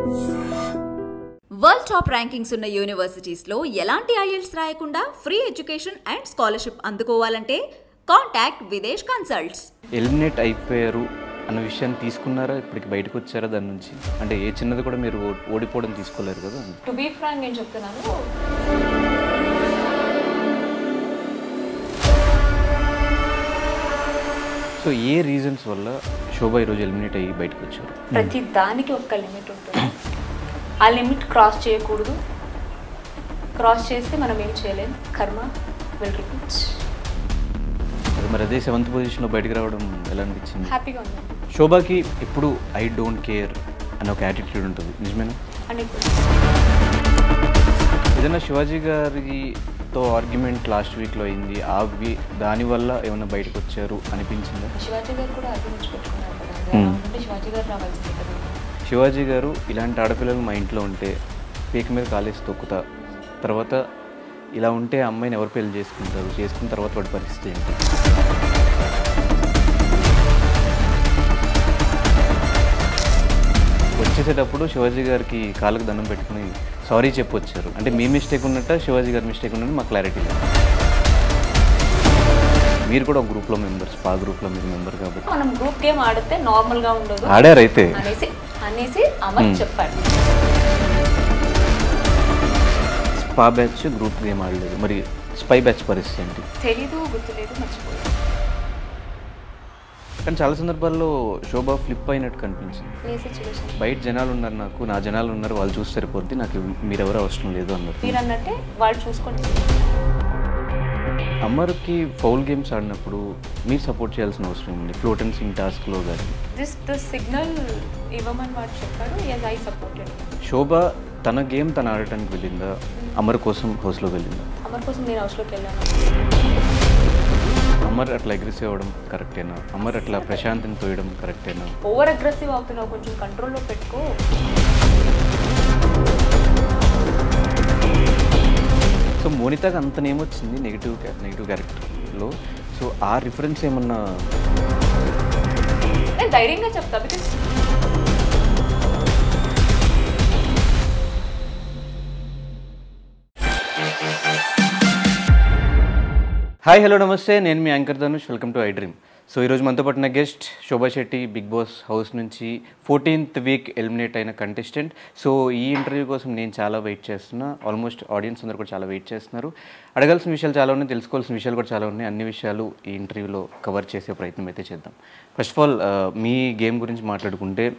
World top rankings ఉన్న universities లో ఎలాంటి ఐఎల్స్ రాయకుండా ఫ్రీ ఎడ్యుకేషన్ అండ్ స్కాలర్షిప్ అందుకోవాలంటే కాంటాక్ట్ విదేశ్ కన్సల్ట్స్ ఎలిమినేట్ అయిపోయారు అన్న విషయాన్ని తీసుకున్నారా ఇప్పటికి బయటకు వచ్చారా దాని నుంచి అంటే ఏ చిన్నది కూడా మీరు ఓ- ఓడిపోవడం తీసుకోలేరు కదా టు బీ ఫ్రాంక్ నేను చెప్తున్నాను సో ఏ రీజన్స్ వల్ల శోభ ఈరోజు ఎలిమినేట్ అయ్యి బయటకు వచ్చారు ప్రతి దానికి ఒక లిమిట్ ఉంటుంది ఆ లిమిట్ క్రాస్ చేయకూడదు క్రాస్ చేస్తే మనం ఏం చేయలేం కర్మ విల్ రిపీట్ అది మరి అదే సెవెంత్ పొజిషన్లో బయటకు రావడం ఎలా అనిపించింది హ్యాపీగా ఉంది శోభాకి ఎప్పుడు ఐ డోంట్ కేర్ అనే ఒక యాటిట్యూడ్ ఉంటుంది నిజమేనా అండ్ ఇప్పుడు ఏదైనా శివాజీ గారితో ఆర్గ్యుమెంట్ లాస్ట్ వీక్లో అయింది ఆ వి దానివల్ల ఏమైనా బయటకు వచ్చారు అనిపించిందా శివాజీ గారు కూడా అది నుంచి పెట్టుకున్నారు కదా Hmm. అంటే శివాజీ గారు రావాల్సింది కదా శివాజీ గారు ఇలాంటి ఆడపిల్లలు మా ఇంట్లో ఉంటే పీక మీద కాలేసి తొక్కుతా తర్వాత ఇలా ఉంటే ఆ అమ్మాయిని ఎవరు పెళ్లి చేసుకుంటారు చేసుకున్న తర్వాత వాడి పరిస్థితి ఏంటి వచ్చేసేటప్పుడు శివాజీ గారికి కాళ్ళకు దండం పెట్టుకుని సారీ చెప్పొచ్చారు అంటే మీ మిస్టేక్ ఉన్నట్ట శివాజీ గారి మిస్టేక్ ఉన్నట్టు మాకు క్లారిటీ లేదు మీరు కూడా ఒక గ్రూప్లో మెంబర్స్ పా గ్రూప్లో మీరు మెంబర్ కాబట్టి మనం గ్రూప్ గేమ్ ఆడితే నార్మల్ గా ఉండదు ఆడారైతే అనేసి అనేసి అమర్ చెప్పాడు స్పా బ్యాచ్ గ్రూప్ గేమ్ ఆడలేదు మరి స్పై బ్యాచ్ పరిస్థితి ఏంటి తెలీదు గుర్తులేదు మర్చిపోయాడు కానీ చాలా సందర్భాల్లో శోభ ఫ్లిప్ అయినట్టు కనిపించింది ఏ సిచ్యువేషన్ బయట జనాలు ఉన్నారు నాకు నా జనాలు ఉన్నారు వాళ్ళు చూసి సరిపోద్ది నాకు మీరెవరు అవసరం లేదు అన్నారు మీరు అన్నట్టే వాళ్ళు చూసుకోండి అమ్మర్కి ఫౌల్ గేమ్స్ ఆడినప్పుడు మీరు సపోర్ట్ చేయాల్సిన అవసరం ఉంది ఫ్లోట్ అండ్ సింగ్ టాస్క్లో కానీ దిస్ దిస్ సిగ్నల్ ఇవ్వమని వాడు చెప్పాడు ఎస్ ఐ సపోర్టెడ్ శోభ తన గేమ్ తను ఆడటానికి వెళ్ళిందా అమర్ కోసం హౌస్లో వెళ్ళిందా అమర్ కోసం నేను హౌస్లోకి వెళ్ళాను అమర్ అట్లా అగ్రెసివ్ అవ్వడం కరెక్టేనా అమర్ అట్లా ప్రశాంతిని తోయడం కరెక్టేనా ఓవర్ అగ్రెసివ్ అవుతున్నావు కొంచెం కంట్రోల్లో పెట్టుకో సో మోనితాకి అంత నేమ్ వచ్చింది నెగిటివ్ నెగిటివ్ క్యారెక్టర్లో సో ఆ రిఫరెన్స్ ఏమన్నా నేను ధైర్యంగా చెప్తా బికాస్ హాయ్ హలో నమస్తే నేను మీ anchor Dhanush welcome to I dream so ఈరోజు మనతో పట్టిన guest Shobha Shetty Bigg boss house నుంచి ఫోర్టీన్త్ వీక్ ఎలిమినేట్ అయిన కంటెస్టెంట్ సో ఈ ఇంటర్వ్యూ కోసం నేను చాలా వెయిట్ చేస్తున్నా ఆల్మోస్ట్ ఆడియన్స్ అందరూ కూడా చాలా వెయిట్ చేస్తున్నారు అడగాల్సిన విషయాలు చాలా ఉన్నాయి తెలుసుకోవాల్సిన విషయాలు కూడా చాలా ఉన్నాయి అన్ని విషయాలు ఈ ఇంటర్వ్యూలో కవర్ చేసే ప్రయత్నం అయితే చేద్దాం ఫస్ట్ ఆఫ్ ఆల్ మీ గేమ్ గురించి మాట్లాడుకుంటే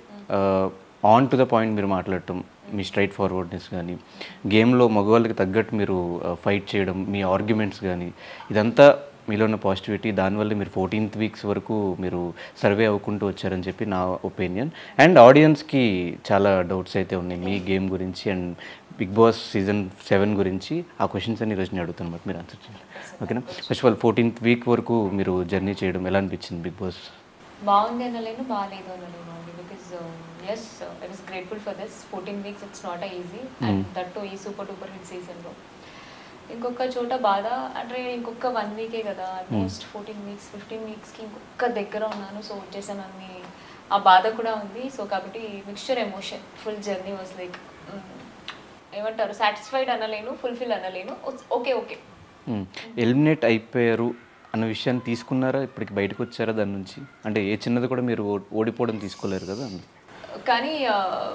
ఆన్ టు ద పాయింట్ మీరు మాట్లాడటం మీ స్ట్రైట్ ఫార్వర్డ్నెస్ కానీ గేమ్లో మగవాళ్ళకి తగ్గట్టు మీరు ఫైట్ చేయడం మీ ఆర్గ్యుమెంట్స్ కానీ ఇదంతా మీలో ఉన్న పాజిటివిటీ దానివల్ల మీరు ఫోర్టీన్త్ వీక్స్ వరకు మీరు సర్వే అవ్వుకుంటూ వచ్చారని చెప్పి నా ఒపీనియన్ అండ్ ఆడియన్స్కి చాలా డౌట్స్ అయితే ఉన్నాయి మీ గేమ్ గురించి and Bigg Boss season seven గురించి ఆ క్వశ్చన్స్ అన్ని ఈరోజు నేను అడుగుతాను అనమాట మీరు ఆన్సర్ చేయండి ఓకేనా first of all fourteenth week వరకు మీరు జర్నీ చేయడం ఎలా అనిపించింది బిగ్ బాస్ బాగుంది అనలేను బాగాలేదు అనలేను అండి because yes I was grateful for this fourteen weeks it's not easy and that ఈ సూపర్ డూపర్ హిట్ సీజన్లో ఇంకొక చోట బాధ అంటే ఇంకొక వన్ వీకే కదా ఆల్మోస్ట్ ఫోర్టీన్ వీక్స్ ఫిఫ్టీన్ వీక్స్కి ఇంకొక దగ్గర ఉన్నాను సో వచ్చేసానని ఆ బాధ కూడా ఉంది సో కాబట్టి mixture emotion full journey was like ఏమంటారు సాటిస్ఫైడ్ అనలేను ఫుల్ఫిల్ అనలేను ఓకే ఓకే ఎలిమినేట్ అయిపోయారు అన్న విషయాన్ని తీసుకున్నారా ఇప్పటికి బయటకు వచ్చారా దాని నుంచి అంటే ఏ చిన్నది కూడా మీరు ఓ- ఓడిపోవడం తీసుకోలేరు కదా కానీ ఆ,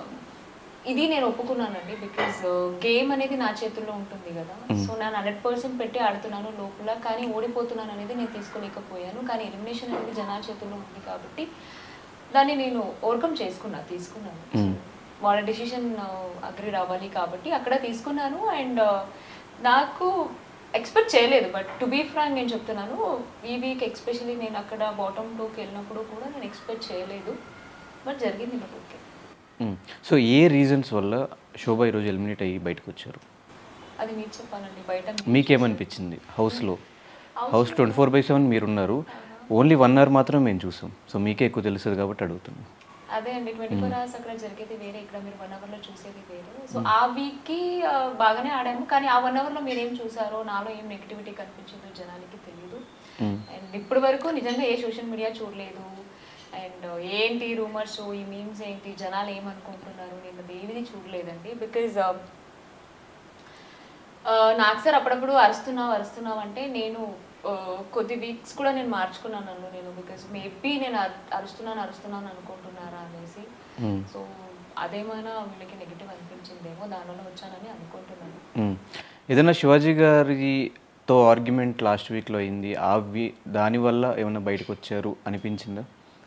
ఇది నేను ఒప్పుకున్నానండి బికాజ్ గేమ్ అనేది నా చేతుల్లో ఉంటుంది కదా సో నేను హండ్రెడ్ పర్సెంట్ పెట్టి ఆడుతున్నాను లోపల కానీ ఓడిపోతున్నాను అనేది నేను తీసుకోలేకపోయాను కానీ ఎలిమినేషన్ అనేది జనాల చేతుల్లో ఉంది కాబట్టి దాన్ని నేను ఓవర్కమ్ చేసుకున్నా తీసుకున్నాను Mm. వాళ్ళ డెసిషన్ అగ్రీడ్ అవ్వాలి కాబట్టి అక్కడ తీసుకున్నాను అండ్ నాకు ఎక్స్పెక్ట్ చేయలేదు బట్ టు బీ ఫ్రాంక్ నేను చెప్తున్నాను ఈ వీక్ ఎక్స్పెషల్లీ నేను అక్కడ బాటమ్ టూకి వెళ్ళినప్పుడు కూడా నేను ఎక్స్పెక్ట్ చేయలేదు బట్ జరిగింది నాకు ఓకే మ్మ్. సో ఏ రీజన్స్ వల్ల శోభ ఈరోజు ఎలిమినేట్ అయ్యి బయటకు వచ్చారు అది మీరు చెప్పాలండి బయట మీకేమనిపించింది హౌస్లో house twenty four by seven మీరున్నారు ఓన్లీ వన్ అవర్ మాత్రం మేము చూసాం సో మీకే ఎక్కువ తెలుస్తుంది కాబట్టి అడుగుతున్నాం అదే అండి ట్వంటీ ఫోర్ అవర్స్ అక్కడ జరిగేది వేరే ఇక్కడ మీరు వన్ అవర్లో చూసేది వేరే సో ఆ వీక్కి బాగానే ఆడాము కానీ ఆ వన్ అవర్లో మీరు ఏం చూసారో నాలో ఏం నెగిటివిటీ కనిపించిందో జనాలకి తెలియదు మ్మ్. అండ్ ఇప్పటి వరకు నిజంగా ఏ సోషల్ మీడియా చూడలేదు అండ్ ఏంటి రూమర్స్ ఈ మీమ్స్ ఏంటి జనాలు ఏమనుకుంటున్నారు నేను నేను అది ఏది చూడలేదండి బికాజ్ నాకు సార్ అప్పుడప్పుడు అరుస్తున్నావు అరుస్తున్నావు అంటే నేను ఆ, కొద్ది వీక్స్ కూడా నేను మార్చుకున్నాను నన్ను నేను బికాజ్ మేబీ నేను అరు- అరుస్తున్నాను అరుస్తున్నాను అనుకుంటున్నారా అనేసి Hmm. సో అదేమైనా వీళ్ళకి నెగిటివ్ అనిపించిందేమో దానివల్ల వచ్చానని అనుకుంటున్నాను మ్మ్. ఏదైనా శివాజీ గారితో ఆర్గ్యుమెంట్ లాస్ట్ వీక్లో అయింది ఆ వి దానివల్ల ఏమైనా బయటకు వచ్చారు అనిపించిందా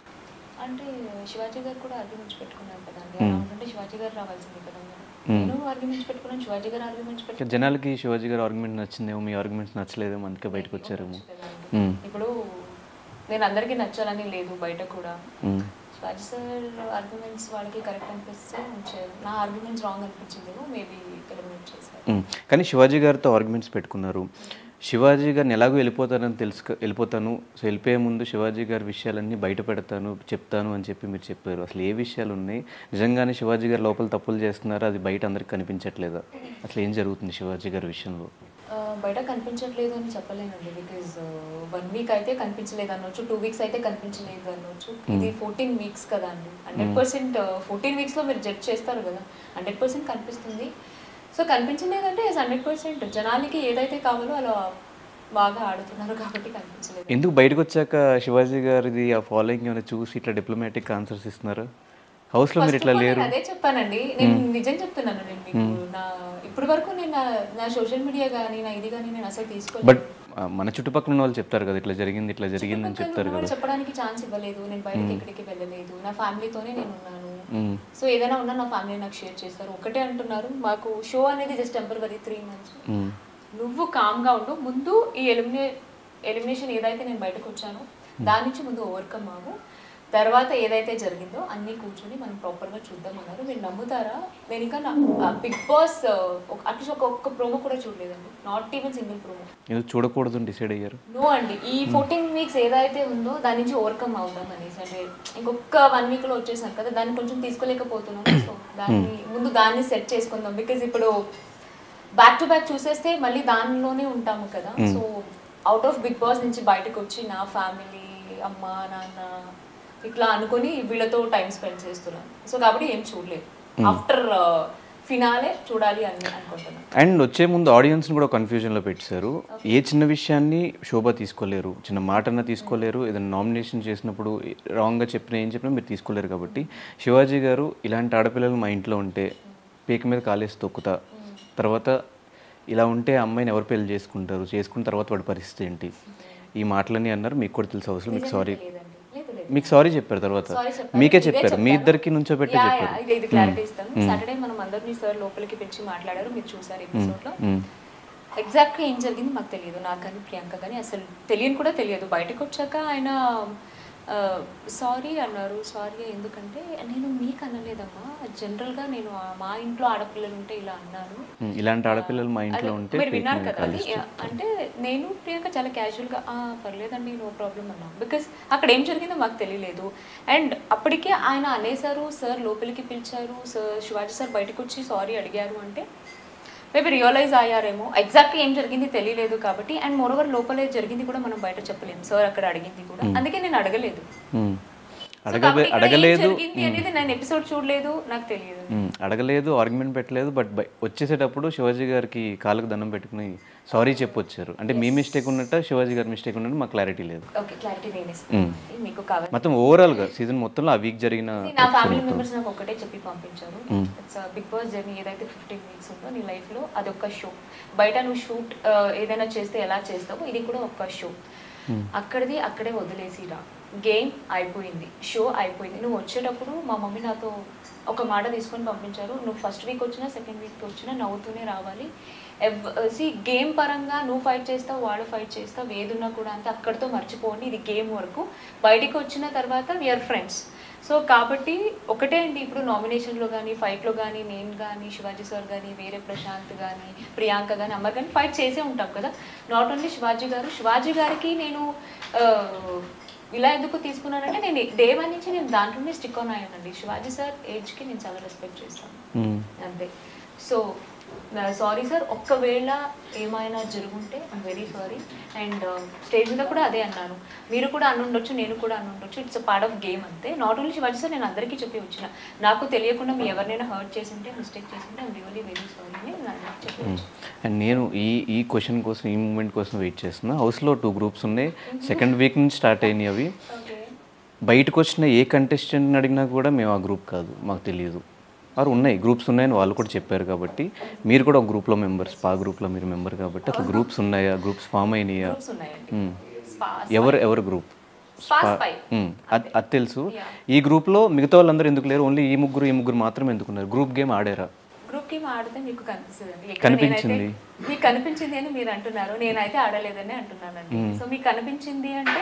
అంటే శివాజీ గారు కూడా ఆర్గ్యుమెంట్స్ పెట్టుకున్నారు కదండి Hmm. అలా ఉంటే శివాజీ గారు రావాల్సింది కదా మరి. Hmm. నేను ఆర్గ్యుమెంట్స్ పెట్టుకున్నాను శివాజీ గారు ఆర్గ్యుమెంట్స్ ఇక పెట్టుకున్నాను జనాలకి శివాజీ గారి ఆర్గ్యుమెంట్ నచ్చిందేమో మీ ఆర్గ్యుమెంట్స్ నచ్చలేదేమో అందుకే బయటకు వచ్చారేమో మ్మ్. ఇప్పుడు నేను అందరికీ నచ్చాలని లేదు బయట కూడా మ్మ్. శివాజీ సార్ ఆర్గ్యుమెంట్స్ వాళ్ళకి కరెక్ట్ అనిపిస్తే ఉంచారు నా ఆర్గ్యుమెంట్స్ రాంగ్ అనిపించిందేమో మేబీ ఎలిమినేట్ చేశారు మ్మ్. కానీ శివాజీ గారితో ఆర్గ్యుమెంట్స్ పెట్టుకున్నారు శివాజీ గారిని ఎలాగో వెళ్ళిపోతానని తెలుసు వెళ్ళిపోతాను సో వెళ్ళిపోయే ముందు శివాజీ గారి విషయాలన్నీ బయట పెడతాను చెప్తాను అని చెప్పి మీరు చెప్పారు అసలు ఏ విషయాలు ఉన్నాయి నిజంగానే శివాజీ గారు లోపల తప్పులు చేస్తున్నారా అది బయట అందరికి కనిపించట్లేదా అసలు ఏం జరుగుతుంది శివాజీ గారి విషయంలో ఆ, బయట కనిపించట్లేదు అని చెప్పలేనండి బికాజ్ వన్ వీక్ అయితే కనిపించలేదు అనొచ్చు టూ వీక్స్ అయితే కనిపించలేదు అనొచ్చు ఇది ఫోర్టీన్ వీక్స్ కదా అండి హండ్రెడ్ పర్సెంట్ ఫోర్టీన్ వీక్స్లో మీరు జడ్జ్ చేస్తారు కదా హండ్రెడ్ పర్సెంట్ కనిపిస్తుంది సో కనిపించలేదంటే హండ్రెడ్ పర్సెంట్ జనాలకి ఏదైతే కావాలో అలా బాగా ఆడుతున్నారు కాబట్టి కనిపించలేదు ఎందుకు బయటకు వచ్చాక శివాజీ గారిది ఆ ఫాలోయింగ్ ఏమైనా చూసి ఇట్లా డిప్లొమాటిక్ ఆన్సర్స్ ఇస్తున్నారా హౌస్లో మీరు First ఇట్లా of all, లేరు నేను అదే చెప్పానండి నేను నిజం చెప్తున్నాను నేను మీకు నా ఇప్పటి వరకు నేను నా- నా సోషల్ మీడియా కానీ నా ఇది కానీ నేను అసలు తీసుకోలేదు బట్ మన చుట్టుపక్కల ఉన్న వాళ్ళు చెప్తారు కదా ఇట్లా జరిగింది ఇట్లా జరిగింది అని చుట్టుపక్కల చెప్తారు ఉన్న వాళ్ళు కదా చెప్పడానికి ఛాన్స్ ఇవ్వలేదు నేను బయటకి ఎక్కడికి వెళ్ళలేదు నా ఫ్యామిలీతోనే నేను ఉన్నాను మ్మ్. సో ఏదైనా ఉన్నా నా ఫ్యామిలీ నాకు షేర్ చేస్తారు ఒకటే అంటున్నారు మాకు షో అనేది జస్ట్ టెంపరీ త్రీ మంత్స్ మ్మ్. నువ్వు కామ్గా ఉండు ముందు ఈ ఎలిమినే ఎలిమినేషన్ ఏదైతే నేను బయటకు వచ్చానో దాని నుంచి ముందు ఓవర్కమ్ అవ్వు తర్వాత ఏదైతే జరిగిందో అన్నీ కూర్చొని మనం ప్రాపర్గా చూద్దామన్నారు మీరు నమ్ముతారా నేను ఇంకా బిగ్ బాస్ అట్లీస్ట్ ఒక ఒక్క ప్రోమో కూడా చూడలేదండి నాట్ ఈవెన్ సింగిల్ ప్రోమో ఎందుకు చూడకూడదు డిసైడ్ అయ్యారు నో అండి ఈ ఫోర్టీన్ వీక్స్ ఏదైతే ఉందో దాని నుంచి ఓవర్కమ్ అవుదాం అనేసి అంటే ఇంకొక వన్ వీక్ లో వచ్చేసాను కదా దాన్ని కొంచెం తీసుకోలేకపోతున్నాను సో దాన్ని ముందు దాన్ని సెట్ చేసుకుందాం బికాజ్ ఇప్పుడు బ్యాక్ టు బ్యాక్ చూసేస్తే మళ్ళీ దానిలోనే ఉంటాము కదా so out of big Boss నుంచి బయటకు వచ్చి నా ఫ్యామిలీ అమ్మ నాన్న ఇట్లా అనుకొని వీళ్ళతో టైం స్పెండ్ చేస్తున్నాను సో కాబట్టి ఏం చూడలేదు ఆఫ్టర్ ఫినాలే చూడాలి అని అనుకుంటున్నాను అండ్ వచ్చే ముందు ఆడియన్స్ని కూడా కన్ఫ్యూజన్లో పెట్టారు ఏ చిన్న విషయాన్ని శోభ తీసుకోలేరు చిన్న మాటన తీసుకోలేరు ఏదైనా నామినేషన్ చేసినప్పుడు రాంగ్గా చెప్పినా ఏం చెప్పినా మీరు తీసుకోలేరు కాబట్టి శివాజీ గారు ఇలాంటి ఆడపిల్లలు మా ఇంట్లో ఉంటే పీక మీద కాలేసి తొక్కుతా తర్వాత ఇలా ఉంటే ఆ అమ్మాయిని ఎవరు పెళ్లి చేసుకుంటారు చేసుకున్న తర్వాత వాడి పరిస్థితి ఏంటి ఈ మాటలన్నీ అన్నారు మీకు కూడా తెలుసు అవసరం మీకు సారీ లేదండి లేదు లేదు మీకు సారీ చెప్పారు తర్వాత Sorry చెప్పాను. మీకే ఇదే చెప్పారు మీ చెప్పాను. ఇద్దరికి నుంచో పెట్టి యా, యా, చెప్పారు ఇది ఇది క్లారిటీ ఇస్తాను సాటర్డే మనం అందరినీ సార్ లోపలికి పిలిచి మాట్లాడారు మీరు చూసారు ఎపిసోడ్ లో మ్మ్. ఎగ్జాక్ట్ గా ఏం జరిగింది మాకు తెలియదు నాకు కానీ ప్రియాంక కానీ అసలు తెలియని కూడా తెలియదు బయటకు వచ్చాక ఆయన సారీ అన్నారు సారీ ఎందుకంటే నేను మీకు అనలేదమ్మా జనరల్ గా నేను ఆ- మా ఇంట్లో ఆడపిల్లలు ఉంటే ఇలా అన్నాను మ్మ్. ఇలాంటి ఆడపిల్లలు మా ఇంట్లో అదే, ఉంటే మీరు పీక విన్నారు మీద కదా అది కాలేసి అంటే నేను ప్రియాంక చాలా casual గా "ఆ, పర్లేదండి నో ప్రాబ్లం అన్నా బికాస్ అక్కడ ఏం జరిగిందో మాకు తెలియలేదు అండ్ అప్పటికే ఆయన అనేసారు సార్ లోపలికి పిలిచారు సార్ శివాజీ సార్ బయటకు వచ్చి సారీ అడిగారు అంటే మేబీ రియలైజ్ అయ్యారేమో ఎగ్జాక్ట్గా ఏం జరిగింది తెలియలేదు కాబట్టి అండ్ మోరోవర్ లోపలే జరిగింది కూడా మనం బయట చెప్పలేము సార్ అక్కడ అడిగింది కూడా అందుకే నేను అడగలేదు మ్మ్. So, అడగలే కాబట్టి ఇక్కడ ఏం అడగలేదు జరిగింది అనేది నేను ఎపిసోడ్ చూడలేదు నాకు తెలియదు మ్మ్. అడగలేదు ఆర్గ్యుమెంట్ పెట్టలేదు బట్ బై- వచ్చేసేటప్పుడు శివాజీ గారికి కాళ్ళకు దండం పెట్టుకుని సారీ చెప్పొచ్చారు అంటే మీ మిస్టేక్ ఉన్నట్ట శివాజీ గారి మిస్టేక్ ఉన్నట్టు మాకు క్లారిటీ లేదు ఓకే క్లారిటీ నేను ఇస్తాను మీకు కావాలి మొత్తం ఓవరాల్గా సీజన్ మొత్తంలో ఆ వీక్ జరిగిన నా ఫ్యామిలీ మెంబర్స్ నాకు ఒకటే చెప్పి పంపించారు ఇట్స్ బిగ్ బాస్ జర్నీ ఏదైతే ఫిఫ్టీన్ వీక్స్ ఉందో నీ లైఫ్ లో అది ఒక షో బయట నువ్వు షూట్ ఏదైనా చేస్తే ఎలా చేస్తావో ఇది కూడా ఒక షో అక్కడిది అక్కడే వదిలేసిరా గేమ్ అయిపోయింది షో అయిపోయింది నువ్వు వచ్చేటప్పుడు మా మమ్మీ నాతో ఒక మాట తీసుకొని పంపించారు నువ్వు ఫస్ట్ వీక్ వచ్చినా సెకండ్ వీక్ వచ్చినా నవ్వుతూనే రావాలి సి గేమ్ పరంగా నువ్వు ఫైట్ చేస్తావు వాడు ఫైట్ చేస్తావు ఏదున్నా కూడా అంతే అక్కడితో మర్చిపోండి ఇది గేమ్ వరకు బయటికి వచ్చిన తర్వాత వీఆర్ ఫ్రెండ్స్ సో కాబట్టి ఒకటే అండి ఇప్పుడు నామినేషన్లో కానీ ఫైట్లో కానీ నేను కానీ శివాజీ సార్ కానీ వేరే ప్రశాంత్ కానీ ప్రియాంక కానీ అమర్ కానీ ఫైట్ చేసే ఉంటాం కదా నాట్ ఓన్లీ శివాజీ గారు శివాజీ గారికి నేను ఆ, ఇలా ఎందుకు తీసుకున్నానంటే నేను డే వన్ నుంచి నేను దాంట్లోనే స్టిక్ ఆన్ అయ్యానండి శివాజీ సార్ ఏజ్కి నేను చాలా రెస్పెక్ట్ చేస్తాను మ్మ్. అంతే సో సారీ సార్ ఒక్కవేళ ఏమైనా జరుగుంటే I'm very sorry and stage మీద కూడా అదే అన్నాను మీరు కూడా అనుండొచ్చు నేను కూడా అనుండొచ్చు ఇట్స్ పార్ట్ ఆఫ్ గేమ్ అంతే నాట్ ఓన్లీ శివాజీ సార్ నేను అందరికీ చెప్పి వచ్చిన నాకు తెలియకుండా మీ ఎవరినైనా హర్ట్ చేసింటే మిస్టేక్ చేసింటే ఐమ్ రియలీ వెరీ సారీ అని నేను అందరికీ చెప్పి వచ్చిన అండ్ నేను ఈ ఈ క్వశ్చన్ కోసం ఈ మూమెంట్ కోసం వెయిట్ చేస్తున్నా హౌస్లో టూ గ్రూప్స్ ఉన్నాయి సెకండ్ వీక్ నుంచి స్టార్ట్ అయినాయి అవి ఓకే బయటకు వచ్చిన ఏ కంటెస్టెంట్ని అడిగినా కూడా మేము ఆ గ్రూప్ కాదు మాకు తెలియదు వారు ఉన్నాయి గ్రూప్స్ ఉన్నాయని వాళ్ళు కూడా చెప్పారు కాబట్టి మీరు కూడా ఒక గ్రూప్లో మెంబర్స్ స్పా గ్రూప్లో మీరు మెంబర్ కాబట్టి అసలు గ్రూప్స్ ఉన్నాయా గ్రూప్స్ ఫామ్ అయినాయా గ్రూప్స్ ఉన్నాయండి మ్మ్. స్పా ఎవరు ఎవరు గ్రూప్ స్పా స్పై అది అది తెలుసు ఈ గ్రూప్లో మిగతా వాళ్ళందరూ ఎందుకు లేరు ఓన్లీ ఈ ముగ్గురు ఈ ముగ్గురు మాత్రమే ఎందుకున్నారు గ్రూప్ గేమ్ ఆడారా గ్రూప్ గేమ్ ఆడితే మీకు కనిపిస్తుంది ఎక్కడ కనిపించింది. నేనైతే- మీకు కనిపించింది అని మీరు అంటున్నారు నేనైతే ఆడలేదని అంటున్నానండి సో మీకు కనిపించింది అంటే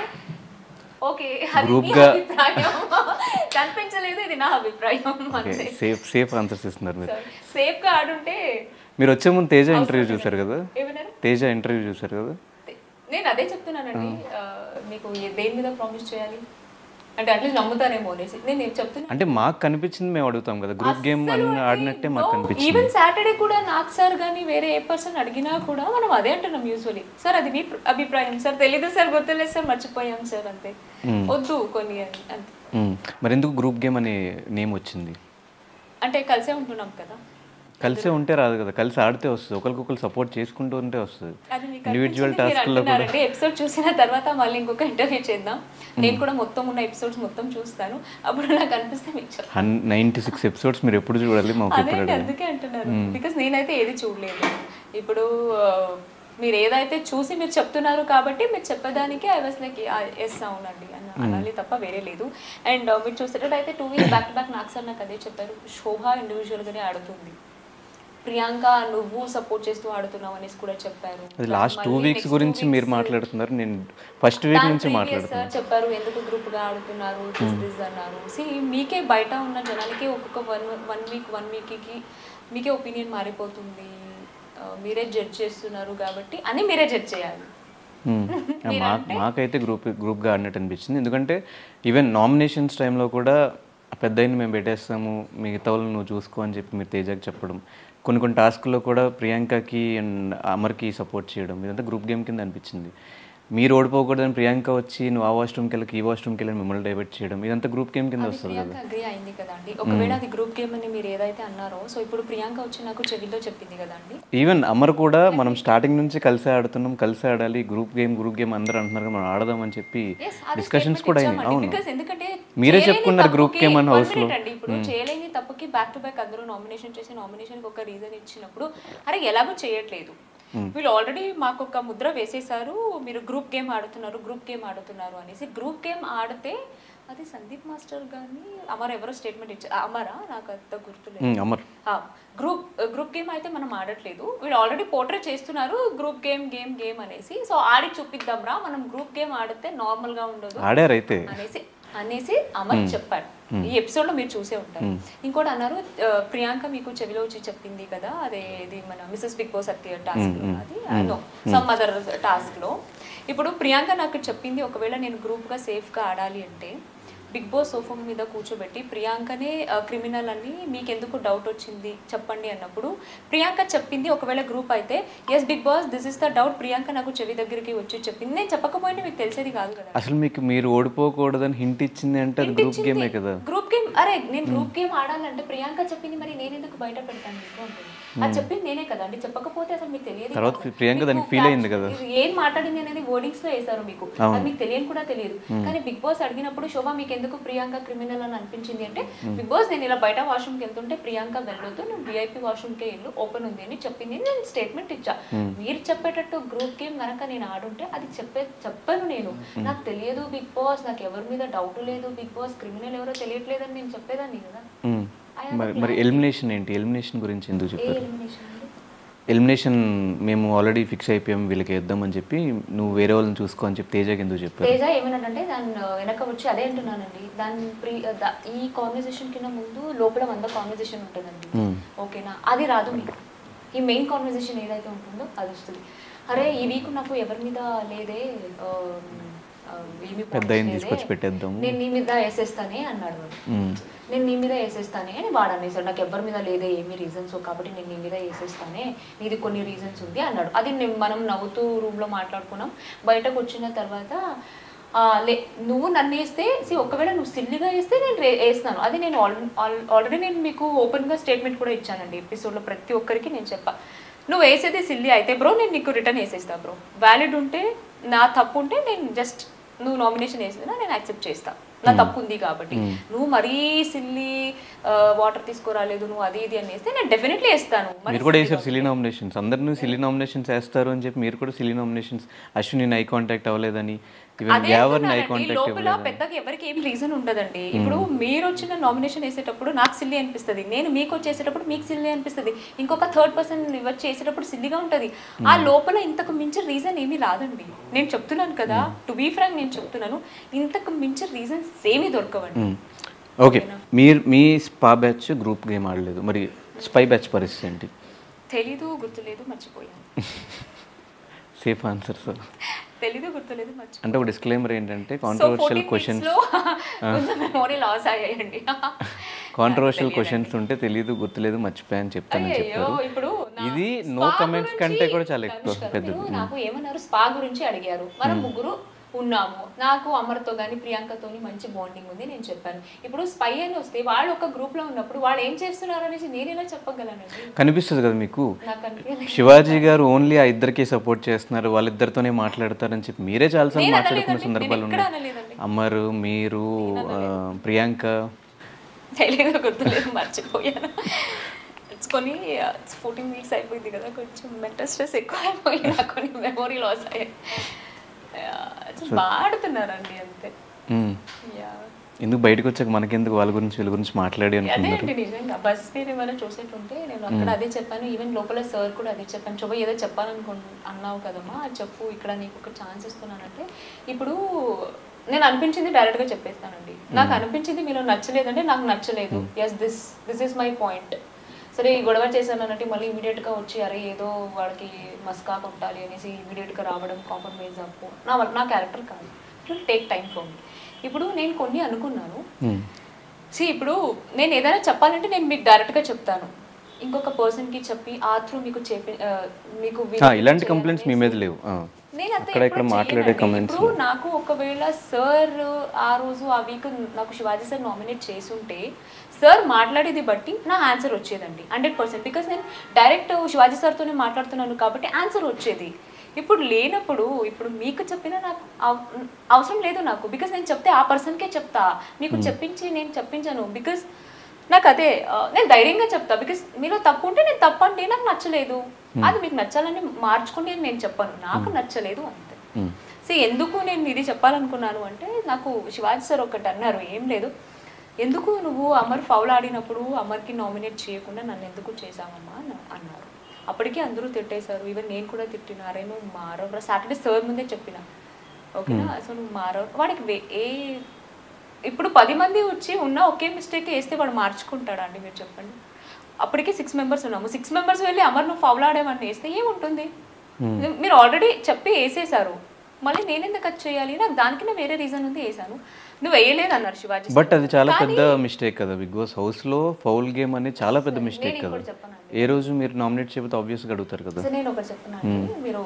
ఓకే అది Group మీ గా- అభిప్రాయం కనిపించలేదు ఇది నా అభిప్రాయం అంతే సేఫ్ సేఫ్ ఆన్సర్స్ ఇస్తున్నారు మీరు సేఫ్ గా ఆడుంటే మీరు వచ్చే ముందు తేజ ఇంటర్వ్యూ చూసారు కదా ఏమన్నారు తేజ ఇంటర్వ్యూ చూసారు కదా నేను అదే చెప్తున్నానండి ఆ, మీకు ఏ- దేని మీద ప్రామిస్ చేయాలి అంటే అట్లీస్ట్ నమ్ముతారేమో అనేసి నేను ఏం చెప్తున్నా అంటే మాకు కనిపించింది మేము అడుగుతాం కదా గ్రూప్ గేమ్ అన్ని ఆడినట్టే మాకు కనిపించింది ఈవెన్ సాటర్డే కూడా నాకు సార్ కానీ వేరే ఏ పర్సన్ అడిగినా కూడా మనం అదే అంటున్నాం యూజువలీ సార్ అది మీ ప్ర- అభిప్రాయం సార్ తెలీదు సార్ గుర్తులేదు సార్ మర్చిపోయాం సార్ అంతే వద్దు కొన్ని అని అంతే మ్మ్. మరి ఎందుకు గ్రూప్ గేమ్ అనే నేమ్ వచ్చింది అంటే కలిసే ఉంటున్నాం కదా కలిసే ఉంటే రాదు కదా కలిసి ఆడితే వస్తుంది ఒకరికొకరు సపోర్ట్ చేసుకుంటూ ఉంటే వస్తుంది అది మీకు ఇండివిజువల్ అనిపించింది మీరు టాస్క్లో కూడా అంటున్నారండి ఎపిసోడ్ చూసిన తర్వాత మళ్ళీ ఇంకొక ఇంటర్వ్యూ చేద్దాం నేను కూడా మొత్తం ఉన్న ఎపిసోడ్స్ మొత్తం చూస్తాను అప్పుడు నాకు అనిపిస్తే మీకు చెప్తాను. హన్ నైంటీ సిక్స్ ఎపిసోడ్స్ మీరు ఎప్పుడు చూడాలి మాకు అదే ఎప్పుడు అండి, అడగాలి అందుకే అంటున్నారు బికాస్ నేనైతే ఏది చూడలేదు ఇప్పుడు ఆ, మీరు ఏదైతే చూసి మీరు చెప్తున్నారు కాబట్టి మీరు చెప్పేదానికి ఐ వాస్ లైక్ ఎస్ అవునండి అని అనాలి తప్ప వేరే లేదు అండ్ మీరు చూసేటట్టయితే two weeks back to back నాకు సార్ నాకు అదే చెప్పారు శోభ ఇండివిజువల్గానే ఆడుతుంది ప్రియాంక నువ్వు సపోర్ట్ చేస్తూ ఆడుతున్నావు అనేసి కూడా చెప్పారు అది లాస్ట్ టూ మళ్ళీ వీక్స్ next two గురించి మీరు weeks- మాట్లాడుతున్నారు నేను ఫస్ట్ వీక్ దాని నుంచి previous మాట్లాడుతున్నాను సార్ చెప్పారు ఎందుకు గ్రూప్ గా ఆడుతున్నారు దిస్ దిస్ అన్నారు సి మీకే బయట ఉన్న జనాలకి ఒక్కొక్క one one week one week కి మీకే ఒపీనియన్ మారిపోతుంది ఆ, మీరే జడ్జ్ చేస్తున్నారు కాబట్టి అని మీరే జడ్జ్ చేయాలి మ్మ్. మా మాకైతే గ్రూప్ గ్రూప్గా ఆడినట్టు అనిపించింది ఎందుకంటే ఈవెన్ నామినేషన్స్ టైంలో కూడా పెద్ద మేము పెట్టేస్తాము మిగతా వాళ్ళు నువ్వు చూసుకో అని చెప్పి మీరు తేజాకి చెప్పడం కొన్ని కొన్ని టాస్క్లో కూడా ప్రియాంకకి అండ్ అమర్కి సపోర్ట్ చేయడం ఇదంతా గ్రూప్ గేమ్ కింద అనిపించింది మీరు ఓడిపోకూడదని ప్రియాంక వచ్చి నువ్వు ఆ వాష్రూమ్కి వెళ్ళి ఈ వాష్రూమ్కి వెళ్ళి మిమ్మల్ని డైవర్ట్ చేయడం ఇదంతా గ్రూప్ గేమ్ కింద అది వస్తుంది కదా ప్రియాంక అగ్రి అయింది కదండి ఒకవేళ అది గ్రూప్ గేమ్ అని మీరు ఏదైతే అన్నారో సో ఇప్పుడు ప్రియాంక వచ్చి నాకు చెవిలో చెప్పింది కదండి ఈవెన్ అమర్ కూడా మనం స్టార్టింగ్ నుంచి కలిసి ఆడుతున్నాం కలిసి ఆడాలి గ్రూప్ గేమ్ గ్రూప్ గేమ్ అందరూ అంటున్నారు కదా, మనం ఆడదామని చెప్పి Yes, అది డిస్కషన్స్ statement కూడా అయినాయి ఇచ్చామండి. అవును Because ఎందుకంటే మీరే చేయలేని చెప్పుకున్నారు group తప్పుకి- game అని one house లో. minute అండి, ఇప్పుడు చేయలేని తప్పుకి బ్యాక్ టు బ్యాక్ అందరూ నామినేషన్ చేసి నామినేషన్ కి ఒక రీజన్ ఇచ్చినప్పుడు అరే ఎలాగో చేయట్లేదు వీళ్ళు ఆల్రెడీ మాకు ఒక ముద్ర వేసేసారు మీరు గ్రూప్ గేమ్ ఆడుతున్నారు గ్రూప్ గేమ్ ఆడుతున్నారు అనేసి గ్రూప్ గేమ్ ఆడితే అది సందీప్ మాస్టర్ గాని అమర్ ఎవరో స్టేట్మెంట్ ఇచ్చారు అమరా నాకు అంత గుర్తులేదు మ్మ్, అమర్ గ్రూప్ గ్రూప్ గేమ్ అయితే మనం ఆడట్లేదు వీళ్ళు ఆల్రెడీ పోర్ట్రే చేస్తున్నారు గ్రూప్ గేమ్ గేమ్ గేమ్ అనేసి సో ఆడి చూపిద్దాం రా మనం గ్రూప్ గేమ్ ఆడితే నార్మల్ గా ఉండదు ఆడారు అయితే అనేసి అనేసి అమర్ చెప్పాడు ఈ ఎపిసోడ్ లో మీరు చూసే ఉంటారు ఇంకోటి అన్నారు ఆ, ప్రియాంక మీకు చెవిలో వచ్చి చెప్పింది కదా అదే ఇది మన మిస్సెస్ బిగ్ బాస్ అత్తి టాస్క్ లో అది నో సమ్ అదర్ టాస్క్ లో ఇప్పుడు ప్రియాంక నాకు చెప్పింది ఒకవేళ నేను గ్రూప్ గా సేఫ్ గా ఆడాలి అంటే బిగ్ బాస్ సోఫా మీద కూర్చోబెట్టి ప్రియాంకనే క్రిమినల్ అని మీకు ఎందుకు డౌట్ వచ్చింది చెప్పండి అన్నప్పుడు ప్రియాంక చెప్పింది ఒకవేళ గ్రూప్ అయితే yes Bigg Boss this is the doubt Priyanka నాకు చెవి దగ్గరికి వచ్చి చెప్పింది నేను చెప్పకపోయినా మీకు తెలిసేది కాదు కదా అసలు మీకు మీరు ఓడిపోకూడదని హింట్ ఇచ్చింది అంటే అది గ్రూప్ గేమే కదా గ్రూప్ గేమ్ అరే నేను గ్రూప్ గేమ్ ఆడాలంటే ప్రియాంక చెప్పింది మరి నేను ఎందుకు బయట పెడతాను మీకు అంటుంది అది చెప్పింది నేనే కదా అండి చెప్పకపోతే అసలు మీకు తెలియదు తర్వాత కాదు. ప్రియాంక మీకు దానికి feel అయింది కదా. ఇది ఏం మాట్లాడింది అనేది వర్డింగ్స్ లో వేశారు మీకు అది మీకు తెలియని కూడా తెలియదు కానీ బిగ్ బాస్ అడిగినప్పుడు శోభ మీకు ఎందుకు ప్రియాంక క్రిమినల్ అని అనిపించింది అంటే బిగ్ బాస్ నేను ఇలా బయట వాష్రూమ్కి వెళ్తుంటే ప్రియాంక వెళ్ళొద్దు నువ్వు విఐపి వాష్రూమ్కే వెళ్ళు ఓపెన్ ఉంది అని చెప్పింది నేను స్టేట్మెంట్ ఇచ్చా మీరు చెప్పేటట్టు గ్రూప్ గేమ్ కనుక నేను ఆడుంటే అది చెప్పే చెప్పాను నేను నాకు తెలియదు బిగ్ బాస్ నాకు ఎవరి మీద డౌట్ లేదు బిగ్ బాస్ క్రిమినల్ ఎవరో తెలియట్లేదని నేను చెప్పేదాన్ని కదా మ్మ్. మరి మరి ఎలిమినేషన్ ఏంటి ఎలిమినేషన్ గురించి ఎందుకు ఏ చెప్పారు ఎలిమినేషన్ అండి ఎలిమినేషన్ మేము ఆల్రెడీ ఫిక్స్ అయిపోయాం వీళ్ళకి వేద్దామని చెప్పి నువ్వు వేరే వాళ్ళని చూసుకో అని చెప్పి తేజకి ఎందుకు చెప్పారు తేజ ఏమన్నాడంటే దాని వెనక వచ్చి అదే అంటున్నానండి దాని ప్రీ దా- ఈ కాన్వర్జేషన్ కింద ముందు లోపల వంద కాన్వర్జేషన్ ఉంటుందండి మ్మ్. ఓకేనా అది రాదు మీకు ఈ మెయిన్ కాన్వర్జేషన్ ఏదైతే ఉంటుందో అది వస్తుంది అరే ఈ వీక్ నాకు ఎవరి మీద లేదే ఆ, ఆ, ఏమి పెద్ద points ఆయన లేదే. తీసుకొచ్చి పెట్టేద్దాము. నేను నీ మీద వేసేస్తానే అన్నాడు వాడు మ్మ్. నేను నీ మీద వేసేస్తానే అని వాడు అనేసాడు నాకు ఎవరి మీద లేదే ఏమి రీజన్స్ కాబట్టి నేను నీ మీద వేసేస్తానే నీది కొన్ని రీజన్స్ ఉంది అన్నాడు అది నేను మనం నవ్వుతూ రూమ్లో మాట్లాడుకున్నాం బయటకు వచ్చిన తర్వాత ఆ, లే నువ్వు నన్ను వేస్తే సి ఒకవేళ నువ్వు సిల్లిగా వేస్తే నేను రే- వేస్తాను అది నేను ఆల్రెడీ నేను మీకు ఓపెన్గా స్టేట్మెంట్ కూడా ఇచ్చానండి ఎపిసోడ్లో ప్రతి ఒక్కరికి నేను చెప్పా నువ్వు వేసేది సిల్లి అయితే బ్రో నేను నీకు రిటర్న్ వేసేస్తా బ్రో వ్యాలిడ్ ఉంటే నా తప్పు ఉంటే నేను జస్ట్ నువ్వు నామినేషన్ వేసినా నేను యాక్సెప్ట్ చేస్తా నా తప్పు ఉంది కాబట్టి నువ్వు మరీ సిల్లి వాటర్ తీసుకురాలేదు నువ్వు అది ఇది అని వేస్తే నేను డెఫినెట్లీ వేస్తాను మరి మీరు కూడా వేసారు సిలీ నామినేషన్స్ అందరినీ సిలీ నామినేషన్స్ వేస్తారు అని చెప్పి మీరు కూడా silly nominations Ashwini eye contact అవ్వలేదని ఈవెన్ అదే యావర్ని ఐ అంటున్నానండి, కాంటాక్ట్ లోపల ఇవ్వలేదని పెద్దగా ఎవరికి ఏం రీజన్ ఉండదండి ఇప్పుడు మీరు వచ్చిన నామినేషన్ వేసేటప్పుడు నాకు సిల్లి అనిపిస్తుంది నేను మీకు వచ్చేసేటప్పుడు మీకు సిల్లి అనిపిస్తుంది ఇంకొక థర్డ్ పర్సన్ వచ్చి వేసేటప్పుడు సిల్లిగా ఉంటుంది ఆ లోపల ఇంతకు మించిన రీజన్ ఏమీ రాదండి నేను చెప్తున్నాను కదా టు బీ ఫ్రాంక్ నేను చెప్తున్నాను ఇంతకు మించిన రీజన్స్ ఏమీ దొరకవండి ఓకే మీరు మీ స్పా బ్యాచ్ గ్రూప్ గేమ్ ఆడలేదు మరి స్పై బ్యాచ్ పరిస్థితి ఏంటి తెలీదు గుర్తులేదు మర్చిపోయాను సేఫ్ ఆన్సర్ సార్ తెలీదు గుర్తులేదు మర్చిపోయాను అంటే ఒక డిస్క్లైమర్ ఏంటంటే సో కాంట్రవర్షియల్ 14 క్వశ్చన్స్ weeks లో కొంచెం మెమోరీ లాస్ అయ్యాయండి కాంట్రవర్షియల్ క్వశ్చన్స్ ఉంటే తెలియదు గుర్తులేదు మర్చిపోయాని చెప్తానని అయ్యో చెప్పారు ఇప్పుడు నా ఇది no spa comments గురించి కంటే కూడా చాలా ఎక్కువ, కనుష్క, పెద్దది. మీరు నాకు ఏమన్నారు స్పా గురించి అడిగారు మనం ముగ్గురు ఉన్నాము నాకు అమర్తో కానీ ప్రియాంకతోని మంచి బాండింగ్ ఉంది నేను చెప్పాను ఇప్పుడు స్పై అని వస్తే వాళ్ళు ఒక గ్రూప్ లో ఉన్నప్పుడు వాళ్ళు ఏం చేస్తున్నారు అనేసి నేనేలా చెప్పగలనండి కనిపిస్తుంది కదా మీకు నాకు అనిపించలేదు. శివాజీ గారు ఓన్లీ ఆ ఇద్దరికి సపోర్ట్ చేస్తున్నారు వాళ్ళిద్దరితోనే మాట్లాడతారని చెప్పి మీరే చాలాసార్లు నేను మాట్లాడుకున్న అనలేదండి, సందర్భాలు నేను ఎక్కడా ఉన్నాయి అనలేదండి. అమ్మరు మీరు ఆ, ప్రియాంక తెలీదు గుర్తులేదు మర్చిపోయాను కొని ఫోర్టీన్ వీక్స్ అయిపోయింది కదా కొంచెం మెంటల్ స్ట్రెస్ ఎక్కువ అయిపోయి నాకు కొన్ని మెమొరీ లాస్ అయ్యాయి బాగా ఆడుతున్నారండి అంతే మ్మ్. Yeah. ఎందుకు బయటకు వచ్చాక మనకెందుకు వాళ్ళ గురించి వీళ్ళ గురించి మాట్లాడి అదే అనుకున్నారు అండి నిజంగా బస్ మీద ఏమైనా చూసేటుంటే నేను అక్కడ అదే చెప్పాను ఈవెన్ లోపల సార్ కూడా అదే చెప్పాను చొవ్వ ఏదో చెప్పాలనుకో అన్నావు కదమ్మా అది చెప్పు ఇక్కడ నీకు ఒక ఛాన్స్ ఇస్తున్నానంటే ఇప్పుడు నేను అనిపించింది డైరెక్ట్ గా చెప్పేస్తానండి నాకు అనిపించింది మీలో నచ్చలేదంటే నాకు నచ్చలేదు yes this this is my point సరే ఈ గొడవ చేశానంటే మళ్ళీ immediate గా వచ్చి అరే ఏదో వాడికి మస్కా కొట్టాలి అనేసి immediate గా రావడం కాంప్రమైజ్ అప్పు నా వల్ల- నా క్యారెక్టర్ కాదు it take time for me ఇప్పుడు నేను కొన్ని అనుకున్నాను మ్మ్. సి ఇప్పుడు నేను ఏదైనా చెప్పాలంటే నేను మీకు డైరెక్ట్గా చెప్తాను ఇంకొక పర్సన్కి చెప్పి ఆ త్రూ మీకు చెప్పి ఆ, మీకు ఆ, video ఇలాంటి చేయాలనేసి- కంప్లైంట్స్ మీ మీద లేవు ఆ. నేను అంత అక్కడ ఇక్కడ ఎప్పుడు మాట్లాడే చేయనండి. comments ఇప్పుడు నాకు ఒకవేళ సార్ ఆ రోజు ఆ వీక్ నాకు శివాజీ సార్ నామినేట్ చేసుంటే సార్ మాట్లాడేది బట్టి నా ఆన్సర్ వచ్చేదండి హండ్రెడ్ పర్సెంట్ బికాస్ నేను డైరెక్ట్ శివాజీ సార్తోనే మాట్లాడుతున్నాను కాబట్టి ఆన్సర్ వచ్చేది ఇప్పుడు లేనప్పుడు ఇప్పుడు మీకు చెప్పినా నాకు అవ- అవసరం లేదు నాకు బికాస్ నేను చెప్తే ఆ పర్సన్కే చెప్తా మీకు చెప్పించి నేను చెప్పించాను బికాస్ నాకు అదే ఆ, నేను ధైర్యంగా చెప్తా బికాస్ మీలో తప్పు ఉంటే నేను తప్పండి నాకు నచ్చలేదు అది మీకు నచ్చాలని మార్చుకోండి అని నేను చెప్పాను నాకు నచ్చలేదు అంతే మ్మ్. సో ఎందుకు నేను ఇది చెప్పాలనుకున్నాను అంటే నాకు శివాజీ సార్ ఒకటి అన్నారు ఏం లేదు ఎందుకు నువ్వు అమర్ ఫౌల్ ఆడినప్పుడు అమర్కి నామినేట్ చేయకుండా నన్ను ఎందుకు చేసావమ్మా అని అన్నారు అప్పటికి అందరూ తిట్టేశారు ఈవెన్ నేను కూడా తిట్టిన అరే నువ్వు మారవు సాటర్డే సార్ ముందే చెప్పిన ఓకేనా సో నువ్వు మారవు వాడికి వే- ఏ ఇప్పుడు పది మంది వచ్చి ఉన్న ఒకే మిస్టేక్ వేస్తే వాడు మార్చుకుంటాడా అండి మీరు చెప్పండి అప్పటికే సిక్స్ మెంబర్స్ ఉన్నాము సిక్స్ మెంబర్స్ వెళ్ళి అమర్ నువ్వు ఫౌల్ ఆడేవన్నీ వేస్తే ఏముంటుంది మీరు ఆల్రెడీ చెప్పి వేసేసారు మళ్ళీ నేను ఎందుకు అది చేయాలి నాకు దానికన్నా వేరే రీజన్ ఉంది వేసాను నువ్వు వేయలేదు అన్నారు శివాజీ బట్ అది చాలా కానీ- పెద్ద మిస్టేక్ కదా బిగ్ బాస్ హౌస్ లో ఫౌల్ గేమ్ అనేది చాలా పెద్ద మిస్టేక్ నేను కదా ఇంకోటి చెప్పనా ఏ రోజు మీరు నామినేట్ చేయకపోతే ఆబ్వియస్ గా అడుగుతారు కదా సో నేను ఒకటి చెప్తున్నాను మీరు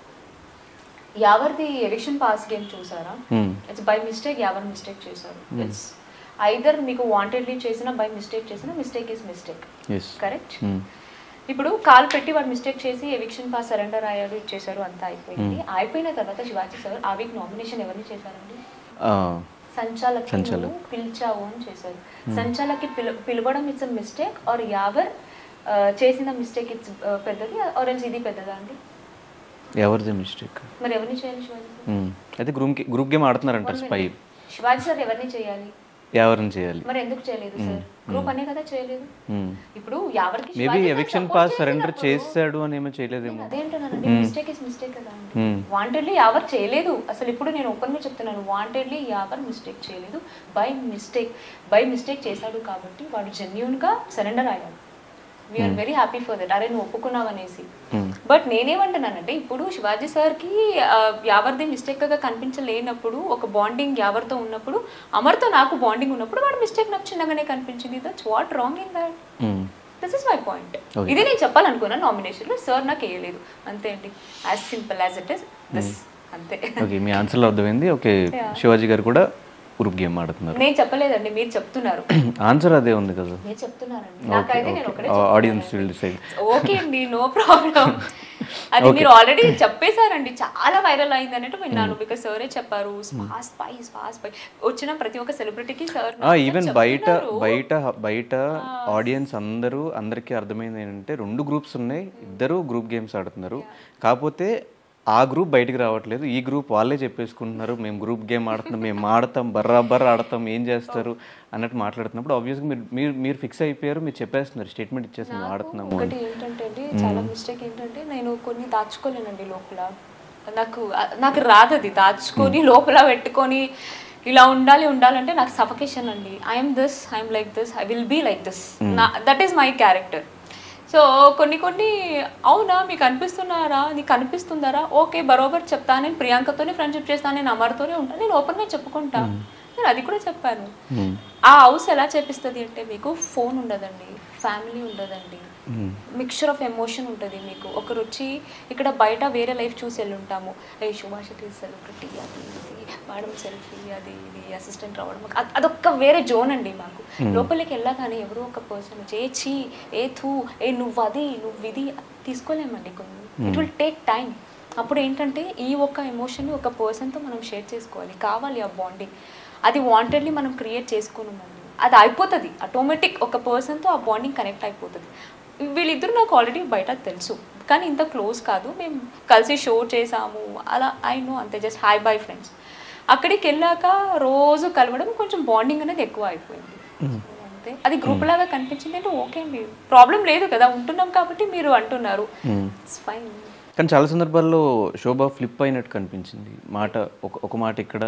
యావర్ది ఎవిక్షన్ పాస్ గేమ్ చూసారా మ్మ్. ఇట్స్ బై మిస్టేక్ ఎవరు మిస్టేక్ చేశారు ఇట్స్ ఐదర్ మీకు వాంటెడ్లీ చేసినా బై మిస్టేక్ చేసినా mistake is mistake yes correct ఇప్పుడు కాల్ పెట్టి వాడు మిస్టేక్ చేసి ఎవిక్షన్ పాస్ సరెండర్ అయ్యాడు ఇచ్చేసారు అంతా అయిపోయింది అయిపోయిన తర్వాత శివాజీ సార్ ఆ వీక్ నామినేషన్ ఎవరిని చేశారండి సంచాలక్ సంచాలక్. పిలిచావు అని చేశారు సంచాలకి పిల పిలవడం it's a mistake or Yawar ఆ, చేసిన మిస్టేక్ ఇట్స్ పెద్దది ఆర్ ఎల్స్ ఇది పెద్దదా అండి ఎవరిది మిస్టేక్ మరి ఎవరిని చేయాలి శివాజీ సార్ అయితే గ్రూప్ గ్రూప్ గేమ్ ఆడుతున్నారంట స్పై శివాజీ సార్ ఎవరిని చేయాలి ఎవరిని చేయాలి మరి ఎందుకు చేయలేదు సార్ గ్రూప్ అనే కదా చేయలేదు మ్మ్. ఇప్పుడు ఎవరికి maybe Shivaji sir eviction support pass surrender చేసినప్పుడు- చేశాడు అని ఏమో చేయలేదేమో అదేంటన్నానండి మిస్టేక్ ఇస్ మిస్టేక్ కదా అండి మ్మ్. వాంటెడ్లీ ఎవరు చేయలేదు అసలు ఇప్పుడు నేను ఓపెన్ గా చెప్తున్నాను వాంటెడ్లీ ఎవరు మిస్టేక్ చేయలేదు బై మిస్టేక్ బై మిస్టేక్ చేశాడు కాబట్టి వాడు జెన్యున్ గా సరెండర్ అయ్యాడు we're very happy for that అరే నువ్వు ఒప్పుకున్నావు అనేసి మ్మ్. బట్ నేనేమంటున్నానంటే ఇప్పుడు శివాజీ సార్కి ఆ, యావర్ది మిస్టేక్గా కనిపించలేనప్పుడు ఒక బాండింగ్ యావర్తో ఉన్నప్పుడు అమర్తో నాకు బాండింగ్ ఉన్నప్పుడు వాడు మిస్టేక్ నాకు చిన్నగానే కనిపించింది that's what wrong in that మ్మ్. This is my point Okay. ఇది నేను చెప్పాలనుకున్నాను నామినేషన్లో సార్ నాకు వేయలేదు అంతే అండి as simple as it is this అంతే ఓకే మీ ఆన్సర్లో అర్థమైంది ఓకే శివాజీ గారు కూడా గ్రూప్ గేమ్ ఆడుతున్నారు నేను చెప్పలేదండి మీరు చెప్తున్నారు ఆన్సర్ అదే ఉంది కదా నేను చెప్తున్నానండి నాకైతే నేను ఒకటే ఆడియన్స్ విల్ డిసైడ్ ఓకే అండి నో ప్రాబ్లం అది మీరు ఆల్రెడీ చెప్పేశారండి చాలా వైరల్ అయింది అన్నట్టు విన్నాను బికాస్ సరే చెప్పారు స్పా స్పై స్పా స్పై వచ్చిన ప్రతి ఒక్క సెలబ్రిటీకి సార్ ఈవెన్ బయట బయట బయట ఆడియన్స్ అందరూ అందరికీ అర్థమైంది ఏంటంటే రెండు గ్రూప్స్ ఉన్నాయి ఇద్దరు గ్రూప్ గేమ్స్ ఆడుతున్నారు కాకపోతే ఆ గ్రూప్ బయటికి రావట్లేదు ఈ గ్రూప్ వాళ్ళే చెప్పేసుకుంటున్నారు మేము గ్రూప్ గేమ్ ఆడుతున్నాం మేము ఆడతాం బర్రాబర్ ఆడతాం ఏం చేస్తారు అన్నట్టు మాట్లాడుతున్నప్పుడు ఆబ్వియస్గా మీరు మీరు మీరు ఫిక్స్ అయిపోయారు మీరు చెప్పేస్తున్నారు స్టేట్మెంట్ ఇచ్చేస్తున్నారు ఆడుతున్నాము ఒకటి ఏంటంటే అండి చాలా మిస్టేక్ ఏంటంటే నేను కొన్ని దాచుకోలేనండి లోపల నాకు నాకు రాదు అది దాచుకొని లోపల పెట్టుకొని ఇలా ఉండాలి ఉండాలంటే నాకు సఫకేషన్ అండి I'm this I'm like this I will be like this that is my character so కొన్ని కొన్ని అవునా మీకు అనిపిస్తున్నారా నీకు అనిపిస్తుందారా ఓకే బరోబర్ చెప్తా నేను ప్రియాంకతోనే ఫ్రెండ్షిప్ చేస్తాను నేను అమర్తోనే ఉంటాను నేను ఓపెన్గా చెప్పుకుంటా నేను అది కూడా చెప్పాను ఆ హౌస్ ఎలా చేపిస్తుంది అంటే మీకు ఫోన్ ఉండదండి ఫ్యామిలీ ఉండదండి మిక్చర్ ఆఫ్ ఎమోషన్ ఉంటుంది మీకు ఒకరు వచ్చి ఇక్కడ బయట వేరే లైఫ్ చూసి వెళ్ళి ఉంటాము ఏ సుభాషిట్ సెలబ్రిటీ అది ఇది మేడం సెల్ఫీ అది ఇది అసిస్టెంట్ రావడం అద్- అదొక్క వేరే జోన్ అండి మాకు లోపలికి వెళ్ళగానే ఎవరో ఒక పర్సన్ వచ్చి ఏ చీ ఏ థూ ఏ నువ్వు అది నువ్వు ఇది తీసుకోలేమండి కొన్ని ఇట్ విల్ టేక్ టైం అప్పుడు ఏంటంటే ఈ ఒక్క ఎమోషన్ ఒక పర్సన్తో మనం షేర్ చేసుకోవాలి కావాలి ఆ బాండింగ్ అది వాంటెడ్లీ మనం క్రియేట్ చేసుకున్నామండి అది అయిపోతుంది ఆటోమేటిక్ ఒక పర్సన్తో ఆ బాండింగ్ కనెక్ట్ అయిపోతుంది వీళ్ళిద్దరు నాకు ఆల్రెడీ బయట తెలుసు కానీ ఇంత క్లోజ్ కాదు మేము కలిసి షో చేసాము అలా ఐ నో అంతే జస్ట్ హాయ్ బై ఫ్రెండ్స్ అక్కడికి వెళ్ళాక రోజు కలవడం కొంచెం బాండింగ్ అనేది ఎక్కువ అయిపోయింది అంతే అది గ్రూప్ లాగా కనిపించింది అంటే ఓకే అండి ప్రాబ్లం లేదు కదా ఉంటున్నాం కాబట్టి మీరు అంటున్నారు ఇట్స్ ఫైన్ కానీ చాలా సందర్భాల్లో శోభ ఫ్లిప్ అయినట్టు కనిపించింది మాట ఒక ఒక మాట ఇక్కడ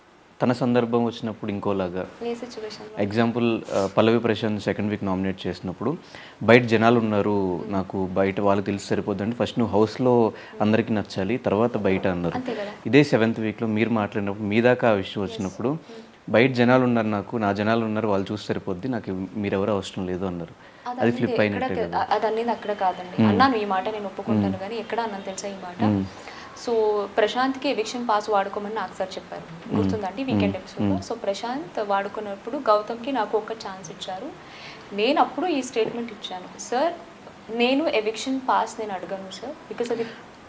తన సందర్భం వచ్చినప్పుడు ఇంకోలాగా ఏ situation example Pallavi Prashant second week nominate చేసినప్పుడు బయట జనాలు ఉన్నారు నాకు బయట వాళ్ళకి తెలిసి సరిపోద్దండి ఫస్ట్ నువ్వు హౌస్లో అందరికీ నచ్చాలి తర్వాత బయట అన్నారు అంతే కదా ఇదే సెవెంత్ వీక్లో మీరు మాట్లాడినప్పుడు మీ దాకా ఆ విషయం వచ్చినప్పుడు బయట జనాలు ఉన్నారు నాకు నా జనాలు ఉన్నారు వాళ్ళు చూసి సరిపోద్ది నాకు మీరెవరు అవసరం లేదు అన్నారు అది ఫ్లిప్ అయినట్టే కదా అది అనేది అక్కడ కాదండి అన్నాను ఈ మాట నేను ఒప్పుకుంటాను కానీ ఎక్కడ అన్నాను తెలుసా ఈ మాట సో ప్రశాంత్కి ఎవిక్షన్ పాస్ వాడుకోమని నాకు సార్ చెప్పారు గుర్తుందండి వీకెండ్ ఎపిసోడ్లో సో ప్రశాంత్ వాడుకున్నప్పుడు గౌతమ్కి నాకు ఒక ఛాన్స్ ఇచ్చారు నేను అప్పుడు ఈ స్టేట్మెంట్ ఇచ్చాను సార్ నేను ఎవిక్షన్ పాస్ నేను అడగను సార్ బికాస్ అది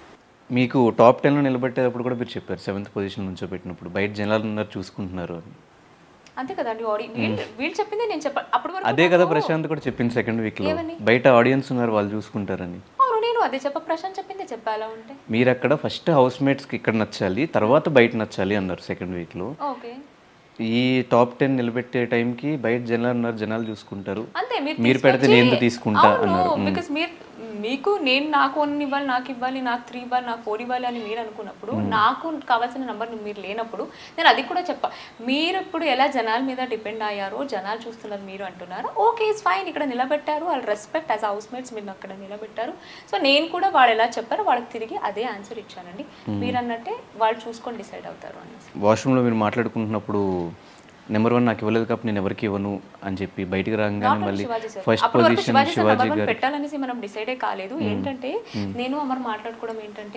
మీకు టాప్ టెన్లో నిలబెట్టేటప్పుడు కూడా మీరు చెప్పారు సెవెంత్ పొజిషన్ నుంచో పెట్టినప్పుడు బయట జనాలు ఉన్నారు చూసుకుంటున్నారు అని అంతే కదండి ఆడి వీళ్ళు వీళ్ళు చెప్పింది నేను చెప్పాను అప్పటి వరకు అదే కదా ప్రశాంత్ కూడా చెప్పింది సెకండ్ వీక్లో ఏమని? బయట ఆడియన్స్ ఉన్నారు వాళ్ళు చూసుకుంటారని అవును నేను అదే చెప్ప ప్రశాంత్ చెప్పిందే చెప్పా అలా ఉంటే మీరు అక్కడ ఫస్ట్ హౌస్ మేట్స్కి ఇక్కడ నచ్చాలి తర్వాత బయట నచ్చాలి అన్నారు సెకండ్ వీక్లో ఓకే ఈ టాప్ టెన్ నిలబెట్టే టైంకి బయట జనాలు ఉన్నారు జనాలు చూసుకుంటారు అంతే మీరు మీరు పెడితే తీసుకొచ్చి- నేను తీసుకుంటా అన్నారు అవును బికాస్ మీరు మీకు నేను నాకు వన్ ఇవ్వాలి నాకు ఇవ్వాలి నాకు త్రీ ఇవ్వాలి నాకు ఫోర్ ఇవ్వాలి అని మీరు అనుకున్నప్పుడు నాకు కావాల్సిన నెంబర్ మీరు లేనప్పుడు నేను అది కూడా చెప్పా మీరు ఇప్పుడు ఎలా జనాల మీద డిపెండ్ అయ్యారో జనాలు చూస్తున్నారు మీరు అంటున్నారు ఓకే ఇట్స్ ఫైన్ ఇక్కడ నిలబెట్టారు వాళ్ళు రెస్పెక్ట్ యాజ్ హౌస్ మేట్స్ మీరు అక్కడ నిలబెట్టారు సో నేను కూడా వాళ్ళు ఎలా చెప్పారో వాళ్ళకి తిరిగి అదే ఆన్సర్ ఇచ్చానండి మీరు అన్నట్టే వాళ్ళు చూసుకొని డిసైడ్ అవుతారు అనేసి వాష్రూమ్లో మీరు మాట్లాడుకుంటున్నప్పుడు నెంబర్ వన్ నాకు ఇవ్వలేదు కాబట్టి నేను ఎవరికి ఇవ్వను అని చెప్పి బయటికి రాగానే Not only మళ్ళీ శివాజీ సార్. ఫస్ట్ అప్పటి వరకు position Shivaji sir Shivaji number one గారు పెట్టాలనేసి మనం డిసైడే కాలేదు ఏంటంటే నేను అమర్ మాట్లాడుకోవడం ఏంటంటే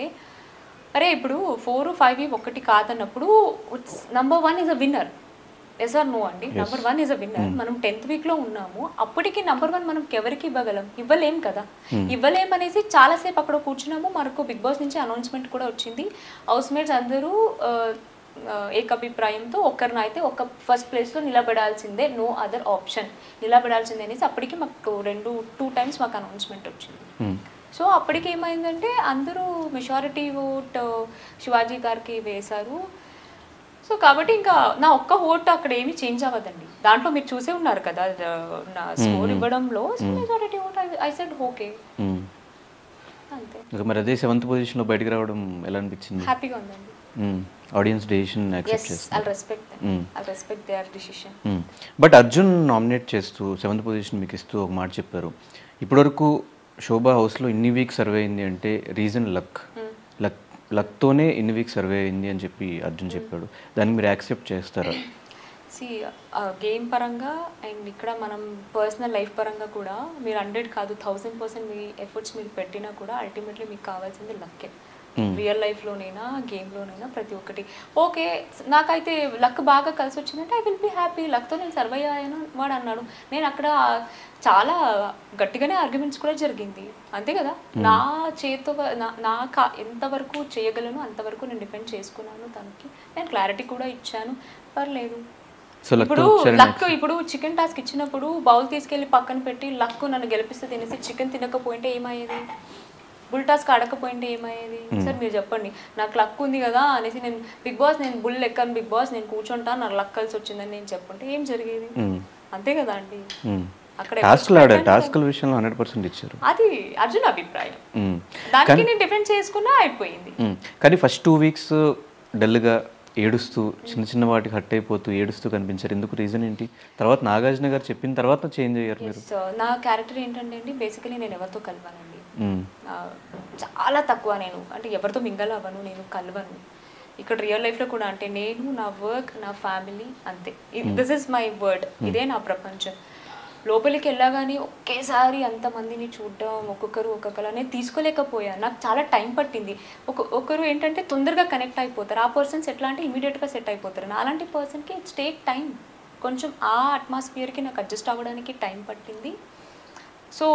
అరే ఇప్పుడు ఫోర్ ఫైవ్ ఒకటి కాదన్నప్పుడు number one is a winner yes or no అండి number one is a winner మనం టెన్త్ వీక్ లో ఉన్నాము అప్పటికి నంబర్ వన్ మనం ఎవరికి ఇవ్వగలం ఇవ్వలేం కదా ఇవ్వలేం అనేసి చాలాసేపు అక్కడ కూర్చున్నాము మనకు బిగ్ బాస్ నుంచి అనౌన్స్మెంట్ కూడా వచ్చింది హౌస్ మేట్స్ అందరూ ఆ, ఆ, ఏకాభిప్రాయంతో ఒక్కరిని అయితే ఒక ఫస్ట్ ప్లేస్లో నిలబడాల్సిందే నో అదర్ ఆప్షన్ నిలబడాల్సిందే అనేసి అప్పటికి మాకు రెండు టూ టైమ్స్ మాకు అనౌన్స్మెంట్ వచ్చింది మ్మ్. సో అప్పటికి ఏమైందంటే అందరూ మెజారిటీ ఓట్ శివాజీ గారికి వేశారు సో కాబట్టి ఇంకా నా ఒక్క ఓట్ అక్కడ ఏమీ చేంజ్ అవ్వదండి దాంట్లో మీరు చూసే ఉన్నారు కదా ఆ, నా స్కోర్ ఇవ్వడంలో majority vote I said okay hmm. అంతే ఇక మరి అదే సెవెంత్ పొజిషన్లో బయటికి రావడం ఎలా అనిపించింది హ్యాపీగా ఉందండి ఆడియన్స్ డెసిషన్ యాక్సెప్ట్ ఎస్ చేస్తారు I respect I respect their decision but Arjun nominate చేస్తూ సెవెంత్ పొజిషన్ మీకు ఇస్తూ ఒక మాట చెప్పారు ఇప్పటివరకు శోభా హౌస్లో ఇన్ని వీక్స్ సర్వే అయింది అంటే రీజన్ లక్ లక్ లక్తోనే ఇన్ని వీక్స్ సర్వే అయింది అని చెప్పి అర్జున్ చెప్పాడు దాన్ని మీరు యాక్సెప్ట్ చేస్తారా సి గేమ్ పరంగా అండ్ ఇక్కడ మనం పర్సనల్ లైఫ్ పరంగా కూడా మీరు హండ్రెడ్ కాదు థౌసండ్ పర్సెంట్ మీ ఎఫర్ట్స్ మీరు పెట్టినా కూడా అల్టిమేట్లీ మీకు కావాల్సింది లక్కే Hmm. రియల్ లైఫ్లోనైనా గేమ్లోనైనా ప్రతి ఒక్కటి ఓకే నాకైతే లక్ బాగా కలిసి వచ్చిందంటే ఐ విల్ బి హ్యాపీ లక్తో నేను సర్వై అయ్యాను వాడు అన్నాడు నేను అక్కడ చాలా గట్టిగానే ఆర్గ్యుమెంట్స్ కూడా జరిగింది అంతే కదా నా చేతితో నా నా కా- ఎంతవరకు చేయగలను అంతవరకు నేను డిపెండ్ చేసుకున్నాను తనకి నేను క్లారిటీ కూడా ఇచ్చాను పర్లేదు సో లక్తో ఇప్పుడు ఒకసారి లక్ ఇప్పుడు చికెన్ టాస్క్ ఇచ్చినప్పుడు బౌల్ తీసుకెళ్లి పక్కన పెట్టి లక్ నన్ను గెలిపిస్తే తినేసి చికెన్ తినకపోయింటే ఏమయ్యేది బుల్ టాస్క్ ఆడకపోయింటే ఏమయ్యేది సార్ మీరు చెప్పండి నాకు లక్ ఉంది కదా అనేసి నేను బిగ్ బాస్ నేను బుల్ ఎక్కాను బిగ్ బాస్ నేను కూర్చుంటా నాకు లక్ కలిసి వచ్చిందని నేను చెప్పుంటే ఏం జరిగేది మ్మ్. అంతే కదా అండి మ్మ్. అక్కడ టాస్క్లు ఆడారు టాస్క్ల విషయంలో హండ్రెడ్ పర్సెంట్ ఇచ్చారు అది అర్జున్ అభిప్రాయం మ్మ్. దానికి నేను డిపెండ్ చేసుకున్నా అయిపోయింది మ్మ్. కానీ ఫస్ట్ టూ వీక్స్ డల్గా ఏడుస్తూ చిన్న చిన్న వాటికి హట్ అయిపోతూ ఏడుస్తూ కనిపించారు ఎందుకు రీజన్ ఏంటి తర్వాత నాగార్జున గారు చెప్పిన తర్వాత చేంజ్ అయ్యారు మీరు సో నా క్యారెక్టర్ ఏంటంటే అండి బేసికలీ నేను ఎవరితో కలవానండి మ్మ్. ఆ, చాలా తక్కువ నేను అంటే ఎవరితో మింగల్ అవ్వను నేను కలవను ఇక్కడ రియల్ లైఫ్లో కూడా అంటే నేను నా వర్క్ నా ఫ్యామిలీ అంతే దిస్ ఇస్ మై వర్డ్ ఇదే నా ప్రపంచం లోపలికి వెళ్ళగానే ఒకేసారి అంతమందిని చూడడం ఒక్కొక్కరు ఒక్కొక్కరు నేను తీసుకోలేకపోయాను నాకు చాలా టైం పట్టింది ఒక ఒకరు ఏంటంటే తొందరగా కనెక్ట్ అయిపోతారు ఆ పర్సన్స్ ఎట్లా అంటే ఇమీడియట్గా సెట్ అయిపోతారు అలాంటి పర్సన్కి ఇట్స్ టేక్ టైం కొంచెం ఆ అట్మాస్ఫియర్కి నాకు అడ్జస్ట్ అవ్వడానికి టైం పట్టింది సో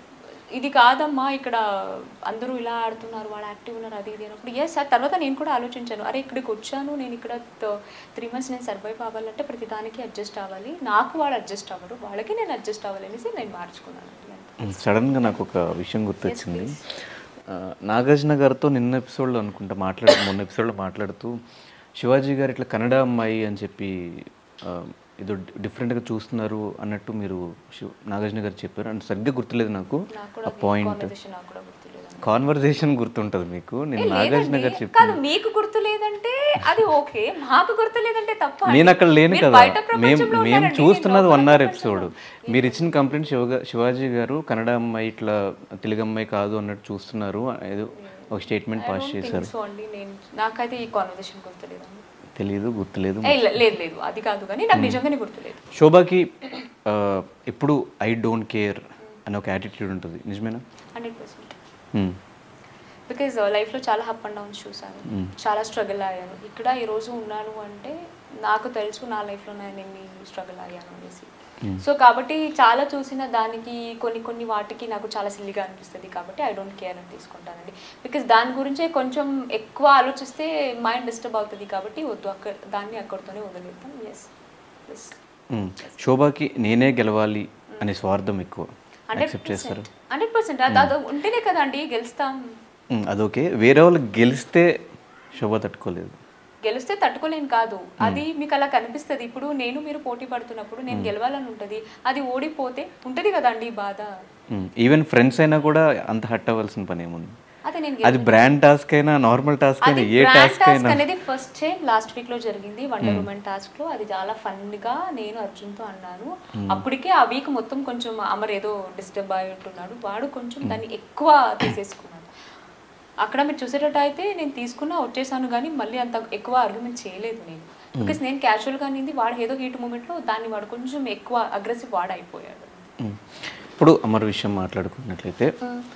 ఇది కాదమ్మా ఇక్కడ అందరూ ఇలా ఆడుతున్నారు వాళ్ళు యాక్టివ్ ఉన్నారు అది ఇది అన్నప్పుడు ఎస్ ఆ తర్వాత నేను కూడా ఆలోచించాను అరే ఇక్కడికి వచ్చాను నేను ఇక్కడ త్రీ మంత్స్ నేను సర్వైవ్ అవ్వాలంటే ప్రతి దానికి అడ్జస్ట్ అవ్వాలి నాకు వాళ్ళు అడ్జస్ట్ అవ్వరు వాళ్ళకి నేను అడ్జస్ట్ అవ్వాలి అనేసి నేను మార్చుకున్నాను అంతే. సడన్గా నాకు ఒక విషయం గుర్తొచ్చింది ఆ, నాగార్జున గారితో నిన్న ఎపిసోడ్లో అనుకుంటా మాట్లాడు మొన్న ఎపిసోడ్లో మాట్లాడుతూ శివాజీ గారు ఇట్లా కన్నడ అమ్మాయి అని చెప్పి ఆ, ఏదో డిఫరెంట్గా చూస్తున్నారు అన్నట్టు మీరు శివ నాగార్జున గారు చెప్పారు అంటే సరిగ్గా గుర్తులేదు నాకు నాకు ఆ కూడా పాయింట్ కాన్వర్జేషన్ నాకు కూడా గుర్తులేదు కాన్వర్జేషన్ గుర్తుంటుంది మీకు నేను ఏ, నాగార్జున గారు లేదండి. చెప్పి కాదు మీకు గుర్తు లేదంటే అది ఓకే మాకు గుర్తు లేదంటే తప్ప నేను అక్కడ లేను మీరు కదా బయట మేము ప్రపంచంలో మేము ఉన్నారండి. చూస్తున్నది నేను వన్ లోపల అవర్ ప్రపంచంలో. ఎపిసోడ్ మీరు ఇచ్చిన కంప్లైంట్ శివగా శివాజీ గారు కన్నడ అమ్మాయి ఇట్లా తెలుగు అమ్మాయి కాదు అన్నట్టు చూస్తున్నారు ఏదో ఒక statement I pass don't think చేశారు so అండి నేను నాకైతే ఈ కాన్వర్జేషన్ గుర్తులేదండి తెలియదు గుర్తులేదు ఏ, లే- లేదు లేదు అది కాదు కానీ నాకు నిజంగానే గుర్తులేదు శోభాకి ఆ, ఎప్పుడు ఐ డోంట్ కేర్ అనే ఒక యాటిట్యూడ్ ఉంటుంది నిజమేనా హండ్రెడ్ పర్సెంట్ మ్మ్. బికాజ్ లైఫ్లో చాలా అప్ అండ్ డౌన్స్ చూసాను Mm. చాలా స్ట్రగుల్ అయ్యాను ఇక్కడ ఈరోజు ఉన్నాను అంటే నాకు తెలుసు నా లైఫ్లో నేను ఎన్ని స్ట్రగుల్ అయ్యాను అనేసి సో కాబట్టి చాలా చూసిన దానికి కొన్ని కొన్ని వాటికి నాకు చాలా సిల్లిగా అనిపిస్తుంది కాబట్టి ఐ డోంట్ కేర్ అని తీసుకుంటానండి బికాజ్ దాని గురించే కొంచెం ఎక్కువ ఆలోచిస్తే మైండ్ డిస్టర్బ్ అవుతుంది కాబట్టి వద్దు అక్కడ దాన్ని అక్కడితోనే వదిలేద్దాం ఎస్ ఎస్ మ్మ్. శోభాకి నేనే గెలవాలి అనే స్వార్థం ఎక్కువ హండ్రెడ్ యాక్సెప్ట్ చేస్తారు పర్సెంట్ హండ్రెడ్ పర్సెంట్ అది ఉంటేనే కదండి గెలుస్తాం మ్మ్, అదొకే వేరే వాళ్ళు గెలిస్తే శోభ తట్టుకోలేదు గెలిస్తే తట్టుకోలేను కాదు అది మీకు అలా కనిపిస్తుంది ఇప్పుడు నేను మీరు పోటీ పడుతున్నప్పుడు నేను గెలవాలని ఉంటుంది అది ఓడిపోతే ఉంటుంది కదండి ఈ బాధ ఈవెన్ ఫ్రెండ్స్ అయినా కూడా అంత హట్ అవ్వాల్సిన పని ఏముంది అదే నేను అది బ్రాండ్ టాస్క్ అయినా నార్మల్ టాస్క్ అది అయినా ఏ బ్రాండ్ టాస్క్ టాస్క్ అయినా అనేది ఫస్ట్ లాస్ట్ వీక్ లో జరిగింది వండర్ ఉమెన్ టాస్క్ లో అది చాలా ఫన్ గా నేను అర్జున్ తో అన్నాను అప్పటికే ఆ వీక్ మొత్తం కొంచెం అమర్ ఏదో డిస్టర్బ్ అయి ఉంటున్నాడు వాడు కొంచెం దాన్ని ఎక్కువ తీసేసుకున్నాడు అక్కడ మీరు చూసేటట్టు అయితే నేను తీసుకున్నా వచ్చేసాను కానీ మళ్ళీ అంత ఎక్కువ ఆర్గ్యుమెంట్ చేయలేదు నేను బికాస్ నేను క్యాజువల్ గా నింది వాడు ఏదో హీట్ మూమెంట్ లో దాన్ని వాడు కొంచెం ఎక్కువ అగ్రెసివ్ వాడు అయిపోయాడు మ్మ్. ఇప్పుడు అమర్ విషయం మాట్లాడుకున్నట్లయితే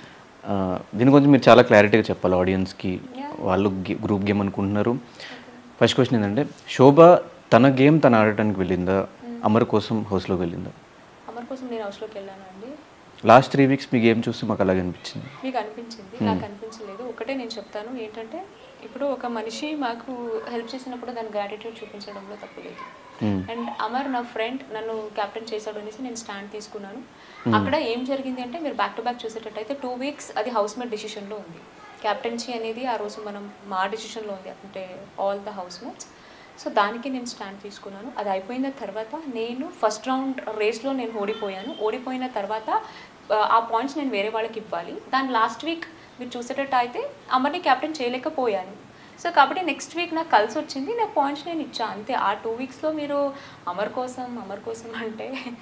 ఆ, దీని గురించి మీరు చాలా క్లారిటీగా చెప్పాలి ఆడియన్స్కి వాళ్ళు గ్రూప్ గేమ్ అనుకుంటున్నారు ఫస్ట్ క్వశ్చన్ ఏంటంటే శోభ తన గేమ్ తను ఆడటానికి వెళ్ళిందా అమర్ కోసం హౌస్లోకి వెళ్ళిందా అమర్ కోసం నేను హౌస్లోకి వెళ్ళాను అండి లాస్ట్ త్రీ వీక్స్ మీ గేమ్ చూస్తే మాకు అలాగే అనిపించింది మీకు అనిపించింది నాకు అనిపించలేదు ఒకటే నేను చెప్తాను ఏంటంటే ఇప్పుడు ఒక మనిషి మాకు హెల్ప్ చేసినప్పుడు దాని గ్రాటిట్యూడ్ చూపించడంలో తప్పు లేదు మ్మ్. అండ్ అమర్ నా ఫ్రెండ్ నన్ను క్యాప్టెన్ చేశాడు అనేసి నేను స్టాండ్ తీసుకున్నాను అక్కడ ఏం జరిగింది అంటే మీరు బ్యాక్ టు బ్యాక్ చూసేటట్టయితే టూ వీక్స్ అది హౌస్ మేట్ డిసిషన్లో ఉంది క్యాప్టెన్సీ అనేది ఆ రోజు మనం మా డిసిషన్లో ఉంది అంటే all the house mates so దానికి నేను స్టాండ్ తీసుకున్నాను అది అయిపోయిన తర్వాత నేను ఫస్ట్ రౌండ్ రేస్లో నేను ఓడిపోయాను ఓడిపోయిన తర్వాత ఆ, ఆ పాయింట్స్ నేను వేరే వాళ్ళకి ఇవ్వాలి దాని లాస్ట్ వీక్ మీరు చూసేటట్టు అయితే అమర్ని క్యాప్టెన్ చేయలేకపోయాను సో కాబట్టి నెక్స్ట్ వీక్ నాకు కలిసి వచ్చింది నా పాయింట్స్ నేను ఇచ్చా అంతే ఆ టూ వీక్స్లో మీరు అమర్ కోసం అమర్ కోసం అంటే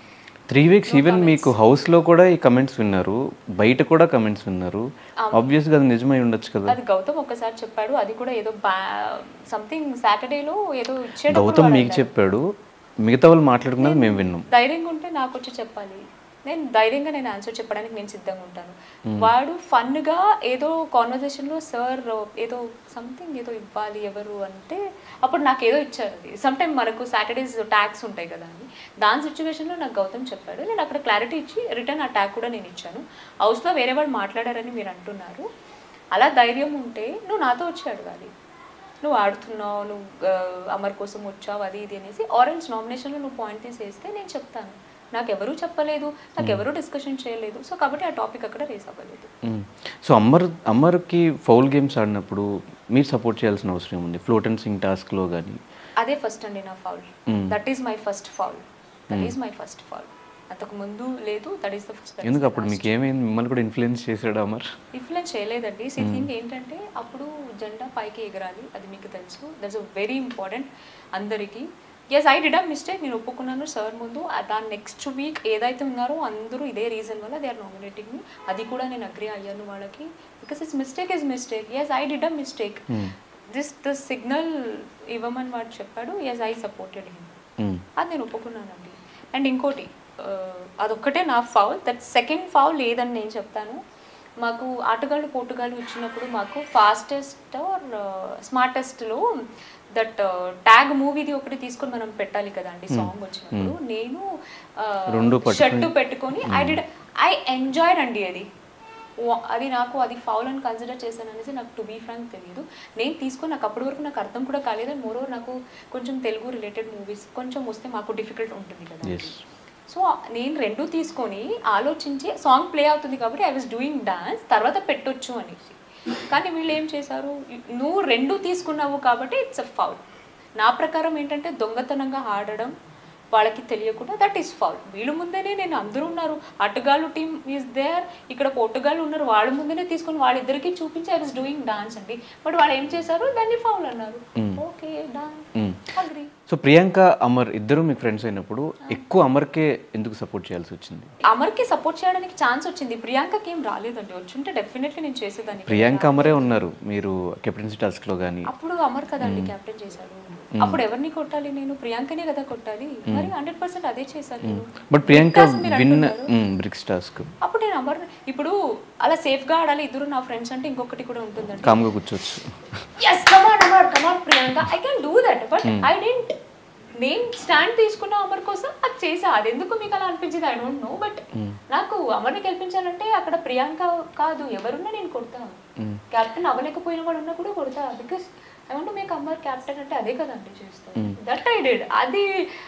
త్రీ వీక్స్ ఈవెన్ మీకు హౌస్లో కూడా ఈ కమెంట్స్ విన్నారు బయట కూడా కమెంట్స్ విన్నారు ఆబ్వియస్గా అది నిజమై ఉండొచ్చు కదా అది గౌతమ్ ఒక్కసారి చెప్పాడు అది కూడా ఏదో బ్యా సంథింగ్ సాటర్డేలో ఏదో ఇచ్చేటప్పుడు గౌతమ్ వాడు మీకు చెప్పాడు మిగతా వాళ్ళు మాట్లాడుకున్నది మేము విన్నాం ధైర్యంగా ఉంటే నాకు వచ్చి చెప్పాలి నేను ధైర్యంగా నేను ఆన్సర్ చెప్పడానికి నేను సిద్ధంగా ఉంటాను వాడు ఫన్గా ఏదో కాన్వర్జేషన్లో సార్ ఏదో సంథింగ్ ఏదో ఇవ్వాలి ఎవరు అంటే అప్పుడు నాకు ఏదో ఇచ్చారు అది సమ్ టైమ్ మనకు సాటర్డేస్ ట్యాక్స్ ఉంటాయి కదా అని దాని సిచ్యువేషన్లో నాకు గౌతమ్ చెప్పాడు నేను అక్కడ క్లారిటీ ఇచ్చి రిటర్న్ ఆ ట్యాగ్ కూడా నేను ఇచ్చాను హౌస్లో వేరే వాళ్ళు మాట్లాడారని మీరు అంటున్నారు అలా ధైర్యం ఉంటే నువ్వు నాతో వచ్చి అడగాలి నువ్వు ఆడుతున్నావు నువ్వు ఆ, అమర్ కోసం వచ్చావు అది ఇది అనేసి ఆరెంజ్ నామినేషన్లో నువ్వు పాయింట్ తీసేస్తే నేను చెప్తాను నాకు ఎవరూ చెప్పలేదు నాకు ఎవరూ డిస్కషన్ చేయలేదు సో కాబట్టి ఆ టాపిక్ అక్కడ రేస్ అవ్వలేదు మ్మ్. సో అమ్మర్ అమ్మర్కి ఫౌల్ గేమ్స్ ఆడినప్పుడు మీరు సపోర్ట్ చేయాల్సిన అవసరం ఉంది ఫ్లోట్ అండ్ సింగ్ టాస్క్లో కానీ అదే ఫస్ట్ అండి నా foul that is my first foul that is my first foul అంతకు ముందు లేదు దట్ ఈస్ ద ఫస్ట్ ఎందుకు అప్పుడు మీకు ఏమైంది మిమ్మల్ని కూడా ఇన్ఫ్లుయెన్స్ చేశాడు అమర్ ఇన్ఫ్లుయెన్స్ చేయలేదండి సి థింగ్ ఏంటంటే అప్పుడు జెండా పైకి ఎగరాలి అది మీకు తెలుసు దట్స్ వెరీ ఇంపార్టెంట్ అందరికీ ఎస్ ఐ డిడ్ మిస్టేక్ నేను ఒప్పుకున్నాను సార్ ముందు ఆ దాని నెక్స్ట్ వీక్ ఏదైతే ఉన్నారో అందరూ ఇదే రీజన్ వల్ల దే ఆర్ నామినేటింగ్ మీ అది కూడా నేను అగ్రి అయ్యాను వాళ్ళకి because it's mistake is mistake yes I did mistake this the signal ఇవ్వమని వాడు చెప్పాడు yes I supported him hmm. అది నేను ఒప్పుకున్నానండి అండ్ ఇంకోటి ఆ, అదొక్కటే నా ఫౌల్ దట్ సెకండ్ ఫౌల్ లేదని నేను చెప్తాను మాకు ఆటగాళ్ళు పోటుగాళ్ళు ఇచ్చినప్పుడు మాకు ఫాస్టెస్ట్ ఆర్ స్మార్టెస్ట్లో దట్ ట్యాగ్ మూవీది ఒకటి తీసుకొని మనం పెట్టాలి కదండి సాంగ్ వచ్చినప్పుడు నేను రెండు పట్టుకొని- షర్టు పెట్టుకొని ఐ డిడ్ ఐ ఎంజాయ్డ్ అండి అది వా- అది నాకు అది ఫౌల్ అని కన్సిడర్ చేశాను అనేసి నాకు టు బీ ఫ్రాంక్ తెలియదు నేను తీసుకొని నాకు అప్పటి వరకు నాకు అర్థం కూడా కాలేదు అండ్ మోరోవర్ నాకు కొంచెం తెలుగు రిలేటెడ్ మూవీస్ కొంచెం వస్తే మాకు డిఫికల్ట్ ఉంటుంది కదా Yes. సో నేను రెండు తీసుకొని ఆలోచించి సాంగ్ ప్లే అవుతుంది కాబట్టి ఐ వాజ్ డూయింగ్ డాన్స్ తర్వాత పెట్టొచ్చు అనేసి కానీ వీళ్ళు ఏం చేశారు నువ్వు రెండు తీసుకున్నావు కాబట్టి ఇట్స్ అ ఫౌల్ నా ప్రకారం ఏంటంటే దొంగతనంగా ఆడడం వాళ్ళకి తెలియకుండా దట్ ఈస్ ఫౌల్ వీళ్ళు ముందేనే నేను అందరూ ఉన్నారు అటుగాళ్ళు టీమ్ ఈస్ దేర్ ఇక్కడ పోటుగాళ్ళు ఉన్నారు వాళ్ళ ముందేనే తీసుకొని వాళ్ళిద్దరికి చూపించి ఐ వాజ్ డూయింగ్ డాన్స్ అండి బట్ వాళ్ళు ఏం చేశారు దాన్ని ఫౌల్ అన్నారు okay dance hmm. Agree so Priyanka Amar ఇద్దరు మీ ఫ్రెండ్స్ అయినప్పుడు ఎక్కువ అమర్కే ఎందుకు సపోర్ట్ చేయాల్సి వచ్చింది అమర్కి సపోర్ట్ చేయడానికి ఛాన్స్ వచ్చింది ప్రియాంకకి ఏం రాలేదండి వచ్చుంటే డెఫినెట్లీ నేను చేసేదాన్ని ప్రియాంక అమరే ఉన్నారు మీరు కెప్టెన్సీ టాస్క్లో కానీ అప్పుడు అమర్ కదండి కెప్టెన్ చేశాడు అప్పుడు ఎవరిని కొట్టాలి నేను ప్రియాంకనే కదా కొట్టాలి మరి హండ్రెడ్ పర్సెంట్ అదే చేశాను నేను బట్ ప్రియాంక Big task మీరు విన్ అంటున్నారు. బ్రిక్స్ టాస్క్ అప్పుడు నేను అమర్ ఇప్పుడు అలా సేఫ్ గా ఆడాలి ఇద్దరు నా ఫ్రెండ్స్ అంటే ఇంకొకటి కూడా ఉంటుందండి కామ్గా కూర్చోవచ్చు yes come on Amar come on Priyanka I can do that but I didn't నేను స్టాండ్ తీసుకున్న అమర్ కోసం అది చేసా అది ఎందుకు మీకు అలా అనిపించింది ఐ డోంట్ నో బట్ నాకు అమర్ని గెలిపించాలంటే అక్కడ ప్రియాంక కాదు ఎవరున్నా నేను కొడతాను క్యాప్టెన్ అవ్వలేకపోయిన వాడు ఉన్నా కూడా కొడతా because I want make Amar captain అంటే అదే కదండి చేస్తాను దట్ ఐ డిడ్ అది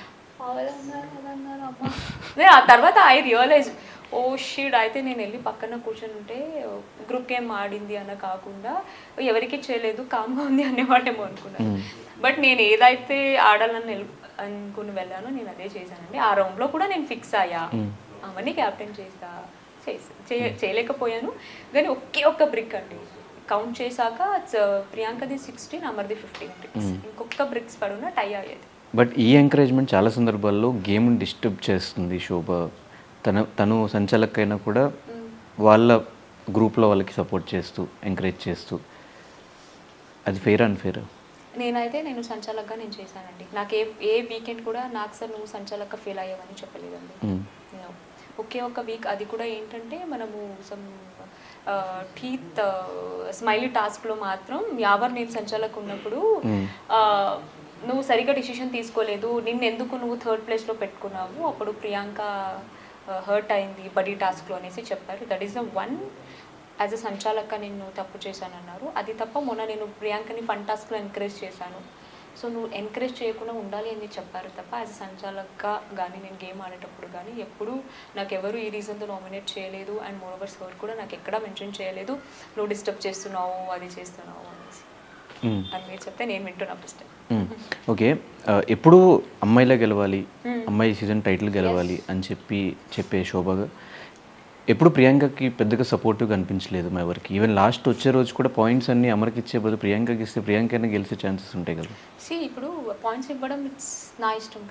అదన్నారు, అదన్నారు, అమ్మా. నేను ఆ తర్వాత ఐ రియలైజ్ ఓ షీడ్ అయితే నేను వెళ్ళి పక్కన కూర్చొని ఉంటే గ్రూప్ గేమ్ ఆడింది అన్న కాకుండా ఎవరికి చేయలేదు కామ్గా ఉంది అనేవాటేమో అనుకున్నాను బట్ నేను ఏదైతే ఆడాలని నిల్- అనుకుని వెళ్ళానో నేను అదే చేశానండి ఆ రౌండ్లో కూడా నేను ఫిక్స్ అయ్యా అవన్నీ క్యాప్టెన్ చేస్తా చేసా చేయ- చేయలేకపోయాను కానీ ఒకే ఒక్క బ్రిక్ అండి కౌంట్ చేశాక it's, uh, ప్రియాంకది సిక్స్టీన్ అమర్ది ఫిఫ్టీన్ బ్రిక్స్ ఇంకొక బ్రిక్స్ పడున్న టై అయ్యేది బట్ ఈ ఎంకరేజ్మెంట్ చాలా సందర్భాల్లో గేమ్ని డిస్టర్బ్ చేస్తుంది శోభ తన తను సంచాలకైనా కూడా వాళ్ళ గ్రూప్లో వాళ్ళకి సపోర్ట్ చేస్తూ ఎంకరేజ్ చేస్తూ అది ఫెయిర్ అన్ఫేర్ నేనైతే నేను సంచాలకగా నేను చేశానండి నాకు ఏ ఏ వీకెండ్ కూడా నాకు సార్ నువ్వు సంచాలక ఫెయిల్ అయ్యావని చెప్పలేదండి No. ఒకే ఒక వీక్ అది కూడా ఏంటంటే మనము సమ్ టీత్ స్మైలీ టాస్క్లో మాత్రం యావర్ నేను సంచాలక ఉన్నప్పుడు ఆ, నువ్వు సరిగ్గా డిసిషన్ తీసుకోలేదు నిన్ను ఎందుకు నువ్వు థర్డ్ ప్లేస్లో పెట్టుకున్నావు అప్పుడు ప్రియాంక హర్ట్ అయింది బడీ టాస్క్లో అనేసి చెప్పారు that is the one as a సంచాలక నేను తప్పు చేశానన్నారు అది తప్ప మొన్న నేను ప్రియాంకని ఫన్ టాస్క్లో ఎంకరేజ్ చేశాను సో నువ్వు ఎంకరేజ్ చేయకుండా ఉండాలి అని చెప్పారు తప్ప యాజ్ అ సంచాలకగా కానీ నేను గేమ్ ఆడేటప్పుడు కానీ ఎప్పుడూ నాకు ఎవరు ఈ రీజన్తో నామినేట్ చేయలేదు అండ్ మోర్ ఓవర్ సార్ కూడా నాకు ఎక్కడా మెన్షన్ చేయలేదు నువ్వు డిస్టర్బ్ చేస్తున్నావు అది చేస్తున్నావు అనేసి అని మీరు చెప్తే నేను వింటున్నా ఫస్ట్ ఓకే ఎప్పుడు అమ్మాయిలా గెలవాలి అమ్మాయి సీజన్ టైటిల్ గెలవాలి అని చెప్పి చెప్పే శోభగా ఎప్పుడు ప్రియాంకకి పెద్దగా సపోర్టివ్గా అనిపించలేదు మా ఎవరికి ఈవెన్ లాస్ట్ వచ్చే రోజు కూడా పాయింట్స్ అన్ని అమర్కి ఇచ్చే బదులు ప్రియాంకకి ఇస్తే ప్రియాంకనే గెలిచే ఛాన్సెస్ ఉంటాయి కదా సి ఇప్పుడు పాయింట్స్ ఇవ్వడం ఇట్స్ నా ఇష్టం కదా అండి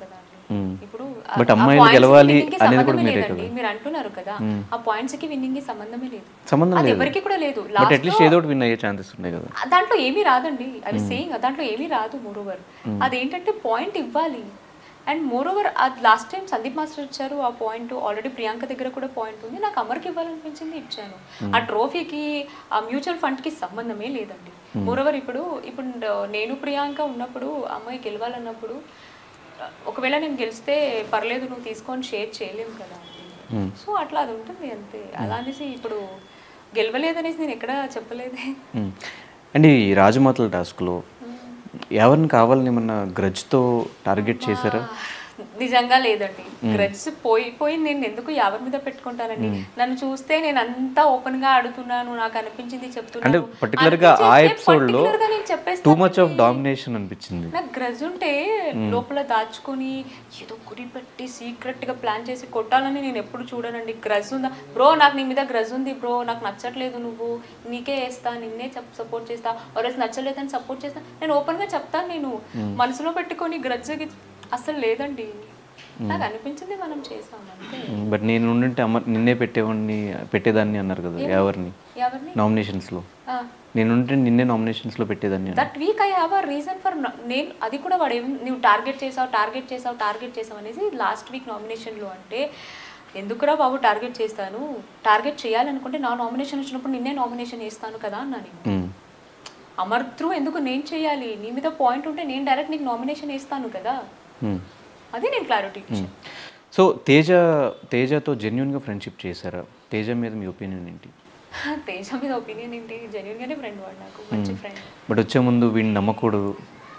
Hmm. ఇప్పుడు But అమ్మాయిలు గెలవాలి అనేది కూడా మీరే లేదండి కదా. మీరు అంటున్నారు కదా ఆ పాయింట్స్ కి విన్నింగ్ కి సంబంధమే లేదు సంబంధం అది లేదు ఎవరికి కూడా లేదు బట్ లాస్ట్ అట్లీస్ట్ ఏదో ఒకటి విన్ అయ్యే ఛాన్సెస్ ఉన్నాయి కదా దాంట్లో ఏమీ రాదండి అవి సేయింగ్ దాంట్లో ఏమీ రాదు మోర్ ఓవర్ అదేంటంటే పాయింట్ ఇవ్వాలి అండ్ మోర్ ఓవర్ అది లాస్ట్ టైం సందీప్ మాస్టర్ ఇచ్చారు ఆ పాయింట్ ఆల్రెడీ ప్రియాంక దగ్గర కూడా పాయింట్ ఉంది నాకు అమర్కి ఇవ్వాలనిపించింది ఇచ్చాను ఆ ట్రోఫీకి ఆ మ్యూచువల్ ఫండ్ కి సంబంధమే లేదండి మోర్ ఓవర్ ఇప్పుడు ఇప్పుడు నేను ప్రియాంక ఉన్నప్పుడు అమ్మాయి గెలవాలన్నప్పుడు ఒకవేళ నేను గెలిస్తే పర్లేదు నువ్వు తీసుకొని షేర్ చేయలేము కదా Hmm. సో అట్లా అది ఉంటుంది అంతే అలా అనేసి ఇప్పుడు గెలవలేదనేసి నేను ఎక్కడ చెప్పలేదే మ్మ్. అండ్ ఈ రాజమాతల టాస్క్లో ఎవరిని కావాలని ఏమన్నా గ్రజ్తో టార్గెట్ చేశారా నిజంగా లేదండి గ్రడ్స్ పోయి పోయి నేను ఎందుకు ఎవరి మీద పెట్టుకుంటానండి నన్ను చూస్తే నేను అంతా ఓపెన్ గా అడుగుతున్నాను నాకు అనిపించింది అంటే చెప్తున్నాను పర్టికులర్ గా ఆ అనిపించేస్తే ఎపిసోడ్ లో particular గా నేను చెప్పేస్తాను టూ మచ్ ఆఫ్ డామినేషన్ అనిపించింది నాకు గ్రజ్ ఉంటే లోపల దాచుకొని ఏదో గురి పెట్టి సీక్రెట్ గా ప్లాన్ చేసి కొట్టాలని నేను ఎప్పుడు చూడనండి గ్రజ్ ఉందా బ్రో నాకు నీ మీద గ్రజ్ ఉంది బ్రో నాకు నచ్చట్లేదు నువ్వు నీకే వేస్తా నిన్నే సపోర్ట్ చేస్తా ఒకరోజు నచ్చలేదని సపోర్ట్ చేస్తా నేను ఓపెన్ గా చెప్తాను నేను మనసులో పెట్టుకొని గ్రజ్ అసలు లేదండి నాకు అనిపించింది మనం చేసాం అంతే బట్ నేను ఉండింటే అమ్మ నిన్నే పెట్టేవాడిని పెట్టేదాన్ని అన్నారు కదా ఎవరిని ఎవరిని నామినేషన్స్ లో నేను ఉంటే నిన్నే నామినేషన్స్ లో పెట్టేదాన్ని అన్నారు. That week I have a reason for నేను అది కూడా వాడు ఏం నువ్వు టార్గెట్ చేసావు టార్గెట్ చేసావు టార్గెట్ చేసావు అనేసి లాస్ట్ వీక్ నామినేషన్లో అంటే ఎందుకురా బాబు టార్గెట్ చేస్తాను టార్గెట్ చేయాలనుకుంటే నా నామినేషన్ వచ్చినప్పుడు నిన్నే నామినేషన్ చేస్తాను కదా అన్నా నేను మ్మ్. అమర్ త్రూ ఎందుకు నేను చేయాలి నీ మీద పాయింట్ ఉంటే నేను డైరెక్ట్ నీకు నామినేషన్ వేస్తాను కదా మ్మ్. అది నేను క్లారిటీ ఇచ్చాను సో తేజ తేజతో జెన్యున్గా ఫ్రెండ్షిప్ చేశారా తేజ మీద మీ ఒపీనియన్ ఏంటి తేజ మీద ఒపీనియన్ ఏంటి జెన్యున్ గానే ఫ్రెండ్ వాడు నాకు మంచి ఫ్రెండ్ బట్ వచ్చే ముందు వీడిని నమ్మకూడదు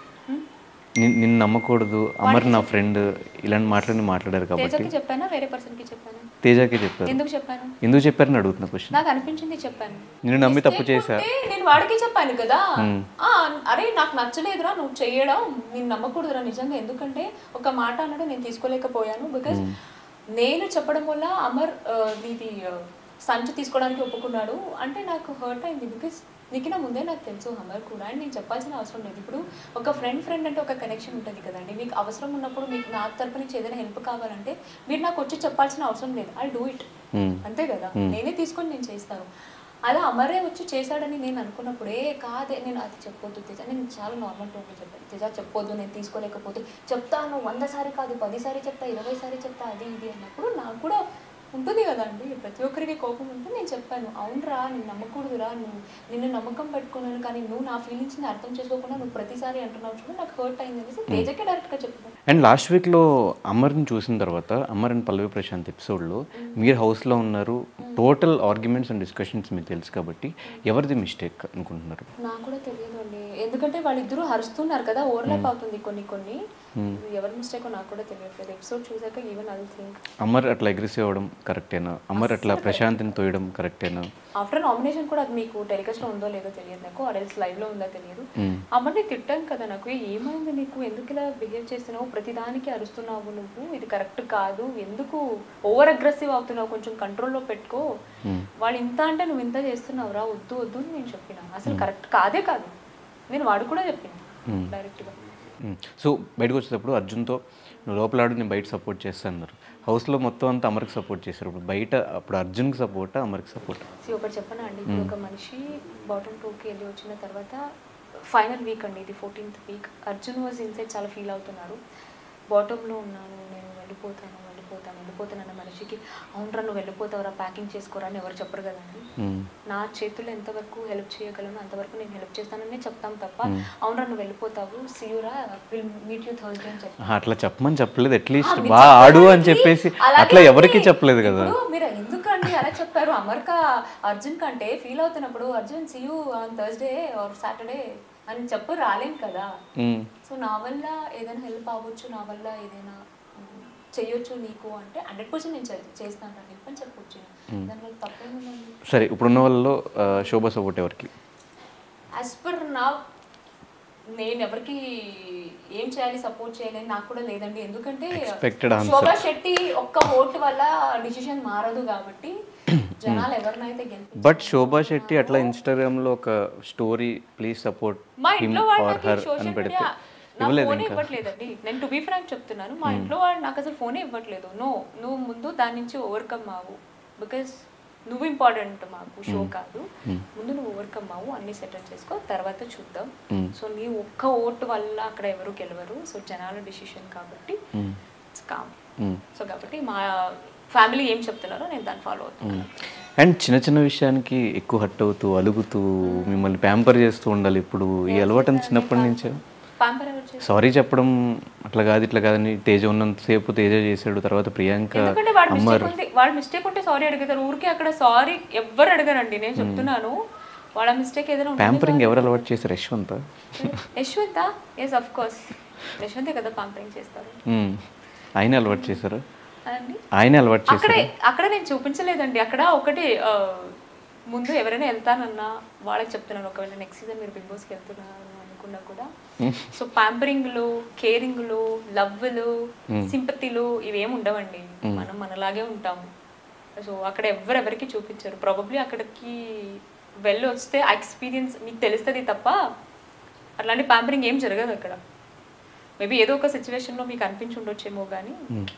నిన్- నిన్ను నమ్మకూడదు అమర్ నా ఫ్రెండ్ ఇలాంటి మాటలని మాట్లాడారు కాబట్టి తేజకి చెప్పానా వేరే పర్సన్ కి చెప్పాను తేజకే చెప్పారు ఎందుకు చెప్పాను ఎందుకు చెప్పారని అడుగుతున్న క్వశ్చన్ నాకు అనిపించింది చెప్పాను నిన్ను నమ్మి తప్పు చేశా లేకుంటే నేను వాడికి చెప్పాను కదా ఆ, అరే నాకు నచ్చలేదురా నువ్వు చేయడం నేను నమ్మకూడదురా నిజంగా ఎందుకంటే ఒక మాట అన్నాడు నేను తీసుకోలేకపోయాను బికాజ్ నేను చెప్పడం వల్ల అమర్ ఆ, నీది ఆ, సంచు తీసుకోవడానికి ఒప్పుకున్నాడు అంటే నాకు హర్ట్ అయింది బికాజ్ నీకు నా ముందే నాకు తెలుసు అమర్ కూడా అండ్ నేను చెప్పాల్సిన అవసరం లేదు ఇప్పుడు ఒక ఫ్రెండ్ ఫ్రెండ్ అంటే ఒక కనెక్షన్ ఉంటుంది కదండి మీకు అవసరం ఉన్నప్పుడు మీకు నా తరపు నుంచి ఏదైనా హెల్ప్ కావాలంటే మీరు నాకు వచ్చి చెప్పాల్సిన అవసరం లేదు ఐ డూ ఇట్ అంతే కదా నేనే తీసుకొని నేను చేస్తాను అలా అమరే వచ్చి చేశాడని నేను అనుకున్నప్పుడే కాదే నేను అది చెప్పొద్దు తేజ నేను చాలా నార్మల్ టోన్లో చెప్పాను తేజ చెప్పొద్దు నేను తీసుకోలేకపోతే చెప్తాను వంద సారి కాదు పది సారి చెప్తా ఇరవై సారి చెప్తా అది ఇది అన్నప్పుడు నాకు కూడా ఉంటుంది కదండి ప్రతి ఒక్కరికి కోపం ఉంటుంది నేను చెప్పాను అవునరా నేను నమ్మకూడదురా నువ్వు నిన్ను నమ్మకం పెట్టుకున్నాను కానీ నువ్వు నా ఫీలింగ్స్ని అర్థం చేసుకోకుండా నువ్వు ప్రతిసారి అంటున్నావు చూడు నాకు హర్ట్ అయింది అనేసి తేజకే డైరెక్ట్గా చెప్తాను అండ్ లాస్ట్ వీక్లో అమర్ని చూసిన తర్వాత అమర్ అండ్ పల్లవి ప్రశాంత్ ఎపిసోడ్లో మీరు హౌస్లో ఉన్నారు టోటల్ ఆర్గ్యుమెంట్స్ అండ్ డిస్కషన్స్ మీకు తెలుసు కాబట్టి ఎవరిది మిస్టేక్ అనుకుంటున్నారు నాకు కూడా తెలియదు అండి ఎందుకంటే వాళ్ళిద్దరూ అరుస్తున్నారు కదా ఓవర్లాప్ అవుతుంది కొన్ని కొన్ని ఎవరి మిస్టేక్ నాకు కూడా తెలియట్లేదు ఎపిసోడ్ చూసాక ఈవెన్ ఐ థింక్ అమర్ అట్లా అగ్రెసివ్ అవ్వడం కరెక్టేనా అమర్ అట్లా ప్రశాంత్ని తోయడం కరెక్టేనా ఆఫ్టర్ నామినేషన్ కూడా అది మీకు టెలికాస్ట్ లో ఉందో లేదో తెలియదు నాకు అడల్స్ లైవ్ లో ఉందో తెలియదు అమ్మని తిట్టాను కదా నాకు ఏమైంది నీకు ఎందుకు ఇలా బిహేవ్ చేస్తున్నావు ప్రతిదానికి అరుస్తున్నావు నువ్వు ఇది కరెక్ట్ కాదు ఎందుకు ఓవర్ అగ్రెసివ్ అవుతున్నావు కొంచెం కంట్రోల్లో పెట్టుకో వాళ్ళు ఇంత అంటే నువ్వు ఇంత చేస్తున్నావు రా వద్దు వద్దు అని నేను చెప్పిన అసలు కరెక్ట్ కాదే కాదు నేను వాడు కూడా చెప్పిన డైరెక్ట్ గా సో బయటకు వచ్చేటప్పుడు అర్జున్తో నువ్వు లోపల ఆడు నేను బయట సపోర్ట్ చేస్తాను అన్నారు హౌస్లో మొత్తం అంతా అమర్కి సపోర్ట్ చేశారు ఇప్పుడు బయట అప్పుడు అర్జున్కి సపోర్ట్ అమర్కి సపోర్ట్ సో ఒకటి చెప్పనా అండి ఇప్పుడు ఒక మనిషి బాటమ్ టూకి వెళ్ళి వచ్చిన తర్వాత ఫైనల్ వీక్ అండి ఇది fourteenth week Arjun was inside చాలా ఫీల్ అవుతున్నాడు బాటంలో ఉన్నాను నేను వెళ్ళిపోతాను వెళ్ళిపోతాను వెళ్ళిపోతాను అన్న మనిషికి అవునరా నువ్వు వెళ్ళిపోతావురా ప్యాకింగ్ చేసుకోరా అని ఎవరు చెప్పరు కదండి నా చేతుల్లో ఎంతవరకు హెల్ప్ చేయగలను అంతవరకు నేను హెల్ప్ చేస్తానని చెప్తాం తప్ప అవునరా నువ్వు వెళ్ళిపోతావు సియూరా విల్ మీట్ యూ థర్స్డే అని చెప్పి అట్లా చెప్పమని చెప్పలేదు ఆ, అట్లీస్ట్ మీరు బాగా ఆడు అని చెప్పడానికి చెప్పేసి అలాగే అట్లా ఉంది. ఎవరికి చెప్పలేదు కదా ఇప్పుడు మీరు ఎందుకండి అలా చెప్పారు అమర్క అర్జున్ కంటే ఫీల్ అవుతున్నప్పుడు Arjun see you on Thursday or Saturday అని చెప్పు రాలేం కదా మ్మ్. సో నా వల్ల ఏదైనా హెల్ప్ అవ్వచ్చు నా వల్ల ఏదైనా ఉమ్, చెయ్యొచ్చు నీకు అంటే హండ్రెడ్ పర్సెంట్ నేను చే- చేస్తాను హెల్ప్ అని చెప్పొచ్చు దానివల్ల తప్పేముందండి సరే ఇప్పుడున్న వాళ్ళలో ఆ, శోభ సపోర్ట్ ఎవరికి యాజ్ పర్ నా నేను ఎవరికి ఏం చేయాలి సపోర్ట్ చేయాలి నాకు కూడా లేదండి ఎందుకంటే Expected answer. శోభా శెట్టి ఒక్క ఓటు వల్ల డిసిషన్ మారదు కాబట్టి జనాలు ఎవరినైతే గెలిపి బట్ శోభా శెట్టి అట్లా ఇన్స్టాగ్రామ్ లో ఒక స్టోరీ ప్లీజ్ సపోర్ట్ మా హిమ్ ఇంట్లో ఆర్ వాళ్ళకి హర్ అని సోషల్ పెడితే మీడియా నా ఇవ్వలేదు ఫోనే ఇంకా ఇవ్వట్లేదండి నేను టు బీ ఫ్రాంక్ చెప్తున్నాను మా ఇంట్లో వాళ్ళు నాకు అసలు ఫోనే ఇవ్వట్లేదు నో నువ్వు ముందు దాని నుంచి ఓవర్కమ్ అవ్వు బికాస్ నువ్వు ఇంపార్టెంట్ మాకు షో కాదు ముందు నువ్వు ఓవర్కమ్ అవ్వు అన్ని సెటిల్ చేసుకో తర్వాత చూద్దాం Mm. సో నీ ఒక్క ఓటు వల్ల అక్కడ ఎవరు గెలవరు సో జనాల డిసిషన్ కాబట్టి Mm. It's calm Mm. So కాబట్టి మా ఫ్యామిలీ ఏం చెప్తున్నారో నేను దాన్ని ఫాలో అవుతాను అండ్ చిన్న చిన్న విషయానికి ఎక్కువ హట్ అవుతూ అలుగుతూ మిమ్మల్ని ప్యాంపర్ చేస్తూ ఉండాలి ఇప్పుడు ఈ అలవాటు అంతా చిన్నప్పటి నుంచే పాంపర్ ఎవరు చేస్తారు? సారీ చెప్పడం అట్లా కాదు ఇట్లా కాదని తేజ ఉన్నంతసేపు తేజ చేశాడు తర్వాత ప్రియాంక ఎందుకంటే వాడు మిస్టేక్ అమ్మారు ఉంది వాడు మిస్టేక్ ఉంటే సారీ అడుగుతారు ఊరికి అక్కడ సారీ ఎవ్వరు అడగరండి నేను చెప్తున్నాను వాళ్ళ మిస్టేక్ ఏదైనా ఉంటుంది ప్యాంపరింగ్ ఎవరు అలవాటు చేశారు Yashwanth Yashwanth yes of course యశ్వంతే కదా పాంపరింగ్ చేస్తారు ఆయన అలవాటు చేశారు అండి ఆయనే అలవాటు అక్కడే చేశారు అక్కడ నేను చూపించలేదండి అక్కడ ఒకటి ఆ, ముందు ఎవరైనా వెళ్తానన్నా వాళ్ళకి చెప్తున్నాను ఒకవేళ నెక్స్ట్ సీజన్ మీరు బిగ్ బాస్కి వెళ్తున్నారు అనుకున్నా కూడా సో ప్యాంపరింగ్లు కేరింగ్లు లవ్లు సింపతిలు ఇవేం ఉండవండి మనం మనలాగే ఉంటాము సో అక్కడ ఎవరెవరికి చూపించారు ప్రాబబ్లీ అక్కడికి వెళ్ళి వస్తే ఆ ఎక్స్పీరియన్స్ మీకు తెలుస్తుంది తప్ప అట్లాంటి ప్యాంపరింగ్ ఏం జరగదు అక్కడ మేబీ ఏదో ఒక సిచ్యువేషన్లో మీకు అనిపించి ఉండొచ్చేమో కానీ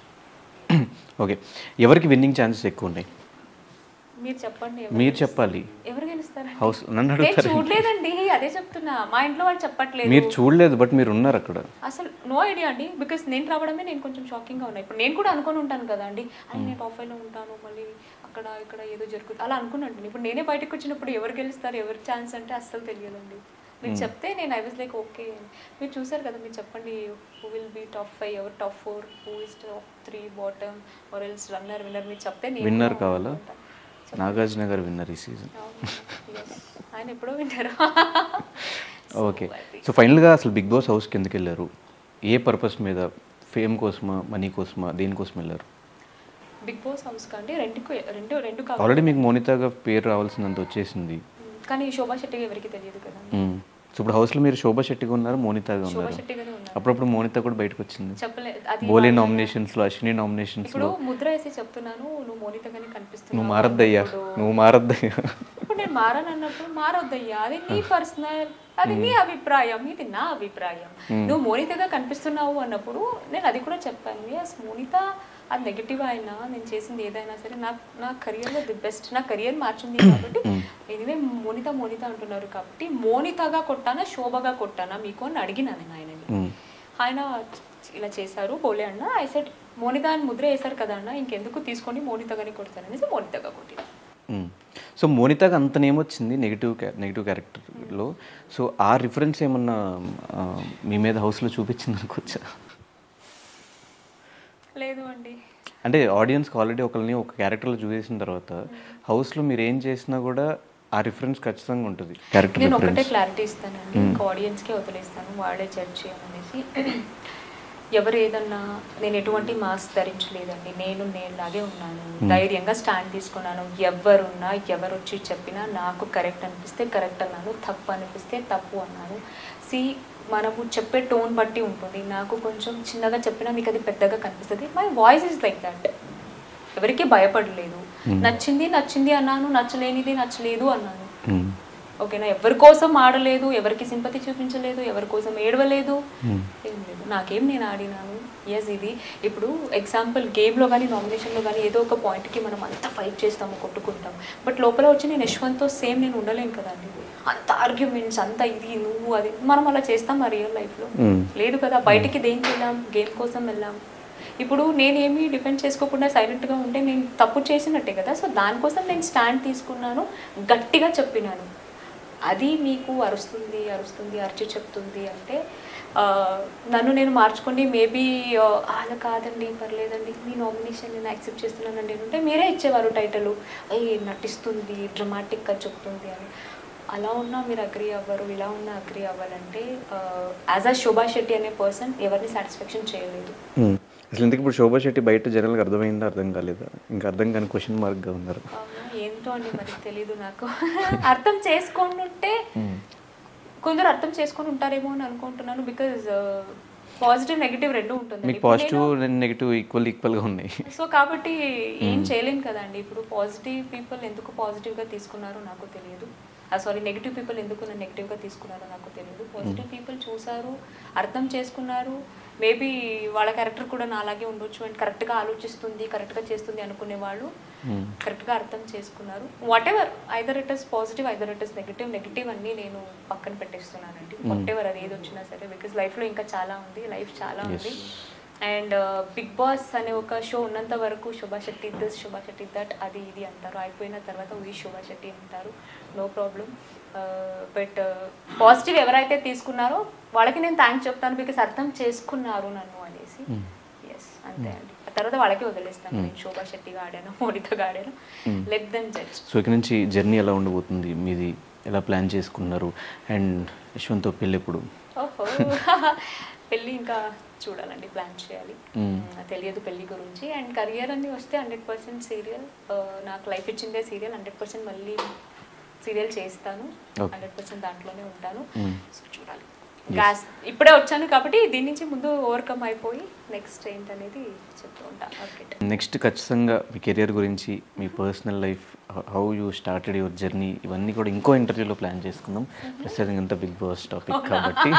ఓకే ఎవరికి విన్నింగ్ ఛాన్సెస్ ఎక్కువ ఉన్నాయి మీరు చెప్పండి ఎవరు మీరు గెలుస్తారు? చెప్పాలి ఎవరు గెలుస్తారండి హౌస్ నన్ను నేను అడుగుతారు చూడలేదండి అదే చెప్తున్నా మా ఇంట్లో వాళ్ళు చెప్పట్లేదు మీరు చూడలేదు బట్ మీరు ఉన్నారు అక్కడ అసలు నో ఐడియా అండి బికాస్ నేను రావడమే నేను కొంచెం షాకింగ్గా ఉన్నా ఇప్పుడు నేను కూడా అనుకొని ఉంటాను కదా అండి అని నేను టాప్ ఫైవ్లో ఉంటాను మళ్ళీ అక్కడ ఇక్కడ ఏదో జరుగుతుంది అలా అనుకున్నాను ఇప్పుడు నేనే బయటకు వచ్చినప్పుడు ఎవరు గెలుస్తారు ఎవరి ఛాన్స్ అంటే అస్సలు తెలియదండి మీరు చెప్తే నేను ఐ వాజ్ లైక్ ఓకే మీరు చూసారు కదా మీరు చెప్పండి who will be top five ఎవరు top four who is top three bottom or else runner winner మీరు చెప్తే నేను విన్నర్ కూడా కావాలా అనుకుంటా. నాగార్జున గారు విన్నర్ ఈ సీజన్ అవును. Yes. ఆయన ఎప్పుడో వింటారు ఓకే సో ఫైనల్గా అసలు బిగ్ బాస్ హౌస్కి ఎందుకు వెళ్ళారు ఏ పర్పస్ మీద ఫేమ్ కోసమా మనీ కోసమా దేనికోసం వెళ్ళారు బిగ్ బాస్ హౌస్ కంటే రెండుకు రెండు రెండు కావాలి ఆల్రెడీ మీకు మోనితాగా పేరు రావాల్సినంత వచ్చేసింది కానీ శోభా శెట్టి ఎవరికి తెలియదు కదా మ్మ్. సో ఇప్పుడు హౌస్లో మీరు శోభా శెట్టిగా ఉన్నారు మోనితాగా శోభా ఉన్నారు శెట్టి గానే ఉన్నారు అప్పుడప్పుడు మోనితా కూడా బయటకు వచ్చింది చెప్పలే అది బోలే నామినేషన్స్లో అశ్విని నామినేషన్స్లో ఇప్పుడు ముద్ర వేసి చెప్తున్నాను నువ్వు మోనితగానే కనిపిస్తున్నావు నువ్వు మారద్దయ్యా అన్నప్పుడు. నువ్వు మారద్దయ్యా ఇప్పుడు నేను మారానన్నప్పుడు మారొద్దయ్యా అది నీ పర్సనల్ అది నీ అభిప్రాయం ఇది నా అభిప్రాయం నువ్వు మోనితగా కనిపిస్తున్నావు అన్నప్పుడు నేను అది కూడా చెప్పాను ఎస్ మోనిత అది నెగిటివ్ అయినా నేను చేసింది ఏదైనా సరే నా నా కెరియర్లో ది బెస్ట్ నా కెరియర్ మార్చింది కాబట్టి ఎనివే మోనిత మోనిత అంటున్నారు కాబట్టి మోనితగా కొట్టానా శోభగా కొట్టానా మీకు అని అడిగినా నేను ఆయనని మ్మ్. ఆయన ఇలా చేశారు పోలే అన్న ఐ సెట్ మోనిత అని ముద్ర వేశారు కదా అన్న ఇంకెందుకు తీసుకొని మోనితగానే కొడతాననేసి మోనితగా కొట్టిన మ్మ్. సో మోనితాకి అంత నేమ్ వచ్చింది నెగిటివ్ క్యా నెగిటివ్ క్యారెక్టర్లో సో ఆ రిఫరెన్స్ ఏమన్నా ఆ, మీ మీద హౌస్లో చూపించింది అనుకోవచ్చా లేదు అండి అంటే ఆడియన్స్కి ఆల్రెడీ ఒకరిని ఒక క్యారెక్టర్లో చూసేసిన తర్వాత హౌస్లో మీరు ఏం చేసినా కూడా ఆ రిఫరెన్స్ ఖచ్చితంగా ఉంటుంది క్యారెక్టర్ నేను ఒకటే రిఫరెన్స్ క్లారిటీ ఇస్తానండి ఇంకా ఆడియన్స్కే వదిలేస్తాను వాళ్ళే జడ్జ్ చేయమనేసి ఎవరు ఏదన్నా నేను ఎటువంటి మాస్క్ ధరించలేదండి నేను నేనులాగే ఉన్నాను ధైర్యంగా స్టాండ్ తీసుకున్నాను ఎవరున్నా ఎవరు వచ్చి చెప్పినా నాకు కరెక్ట్ అనిపిస్తే కరెక్ట్ అన్నాను తప్పు అనిపిస్తే తప్పు అన్నాను సి మనము చెప్పే టోన్ బట్టి ఉంటుంది నాకు కొంచెం చిన్నగా చెప్పినా మీకు అది పెద్దగా కనిపిస్తుంది my voice is like that ఎవరికి భయపడలేదు నచ్చింది నచ్చింది అన్నాను నచ్చలేనిది నచ్చలేదు అన్నాను ఓకేనా ఎవరి కోసం ఆడలేదు ఎవరికి సింపతి చూపించలేదు ఎవరి కోసం ఏడవలేదు ఏం లేదు నాకేం నేను ఆడినాను ఎస్ ఇది ఇప్పుడు ఎగ్జాంపుల్ గేమ్లో కానీ నామినేషన్లో కానీ ఏదో ఒక పాయింట్కి మనం అంతా ఫైట్ చేస్తాము కొట్టుకుంటాం బట్ లోపల వచ్చి నేను యశ్వంత్తో సేమ్ నేను ఉండలేను కదండి అంత ఆర్గ్యుమెంట్స్ అంత ఇది నువ్వు అది మనం అలా చేస్తాం మా రియల్ లైఫ్లో లేదు కదా బయటికి దేనికి వెళ్ళాం గేమ్ కోసం వెళ్ళాం ఇప్పుడు నేనేమి డిఫెండ్ చేసుకోకుండా సైలెంట్గా ఉంటే నేను తప్పు చేసినట్టే కదా సో దానికోసం నేను స్టాండ్ తీసుకున్నాను గట్టిగా చెప్పినాను అది మీకు అరుస్తుంది అరుస్తుంది అరిచి చెప్తుంది అంటే ఆ, నన్ను నేను మార్చుకొని మేబీ అలా కాదండి పర్లేదండి మీ నామినేషన్ నేను యాక్సెప్ట్ చేస్తున్నానండి అంటే మీరే ఇచ్చేవారు టైటిల్ అయ్యి నటిస్తుంది డ్రమాటిక్గా చెప్తుంది అని అలా ఉన్నా మీరు అగ్రి అవ్వరు ఇలా ఉన్నా అగ్రి అవ్వాలంటే యాజ్ అ శోభా శెట్టి అనే పర్సన్ ఎవరిని సాటిస్ఫాక్షన్ చేయలేదు అసలు ఇంతకు ఇప్పుడు శోభా శెట్టి బయట జనాలకు అర్థమైందా అర్థం కాలేదా ఇంకా అర్థం కాని క్వశ్చన్ మార్క్గా ఉన్నారు అవునా ఏంటో అండి మరి తెలీదు నాకు అర్థం చేసుకొని ఉంటే కొందరు అర్థం చేసుకొని ఉంటారేమో అని అనుకుంటున్నాను బికాజ్ పాజిటివ్ నెగిటివ్ రెండు ఉంటుంది మీకు పాజిటివ్ నెగిటివ్ ఈక్వల్ ఈక్వల్గా ఉన్నాయి సో కాబట్టి ఏం చేయలేను కదండి ఇప్పుడు పాజిటివ్ పీపుల్ ఎందుకు పాజిటివ్గా తీసుకున్నారో నాకు తెలియదు సారీ నెగిటివ్ పీపుల్ ఎందుకు నన్ను నెగిటివ్గా తీసుకున్నారో నాకు తెలియదు పాజిటివ్ పీపుల్ చూసారు అర్థం చేసుకున్నారు మేబీ వాళ్ళ క్యారెక్టర్ కూడా నాలాగే ఉండొచ్చు అండ్ కరెక్ట్గా ఆలోచిస్తుంది కరెక్ట్గా చేస్తుంది అనుకునే వాళ్ళు కరెక్ట్గా అర్థం చేసుకున్నారు whatever either it is positive either it is negative negative అన్నీ నేను పక్కన పెట్టేస్తున్నానండి వాట్ ఎవర్ అది ఏది వచ్చినా సరే బికాస్ లైఫ్లో ఇంకా చాలా ఉంది లైఫ్ చాలా ఉంది అండ్ బిగ్ బాస్ అనే ఒక షో ఉన్నంత వరకు శోభా శెట్టి దిస్ శోభా శెట్టి దట్ అది ఇది అంటారు అయిపోయిన తర్వాత వీ శోభా శెట్టి అంటారు నో ప్రాబ్లం బట్ పాజిటివ్ ఎవరైతే తీసుకున్నారో వాళ్ళకి నేను థ్యాంక్స్ చెప్తాను బికాస్ అర్థం చేసుకున్నారు నన్ను అనేసి ఎస్ అంతే అండి ఆ తర్వాత వాళ్ళకి వదిలేస్తాను నేను శోభా శెట్టిగా ఆడాను మోనితగా ఆడాను లెట్ దెన్ జడ్జ్ సో ఇక్కడ నుంచి జర్నీ ఎలా ఉండబోతుంది మీది ఎలా ప్లాన్ చేసుకున్నారు అండ్ యశ్వంత్తో పెళ్ళి ఎప్పుడు ఓహో పెళ్ళి ఇంకా చూడాలండి ప్లాన్ చేయాలి మ్మ్. నాకు తెలియదు పెళ్లి గురించి అండ్ కెరియర్ అని వస్తే హండ్రెడ్ పర్సెంట్ సీరియల్ నాకు లైఫ్ ఇచ్చిందే సీరియల్ హండ్రెడ్ పర్సెంట్ మళ్ళీ సీరియల్ చేస్తాను Okay. హండ్రెడ్ పర్సెంట్ దాంట్లోనే ఉంటాను మ్మ్. సో చూడాలి గ్యాస్ ఇప్పుడే వచ్చాను కాబట్టి దీని నుంచి ముందు ఓవర్కమ్ అయిపోయి నెక్స్ట్ ఏంటనేది చెప్తూ ఉంటాను ఓకే నెక్స్ట్ ఖచ్చితంగా మీ కెరియర్ గురించి మీ personal life how you started your journey ఇవన్నీ కూడా ఇంకో ఇంటర్వ్యూలో ప్లాన్ చేసుకుందాం ప్రస్తుతం అంతా బిగ్ బాస్ టాపిక్ కాబట్టి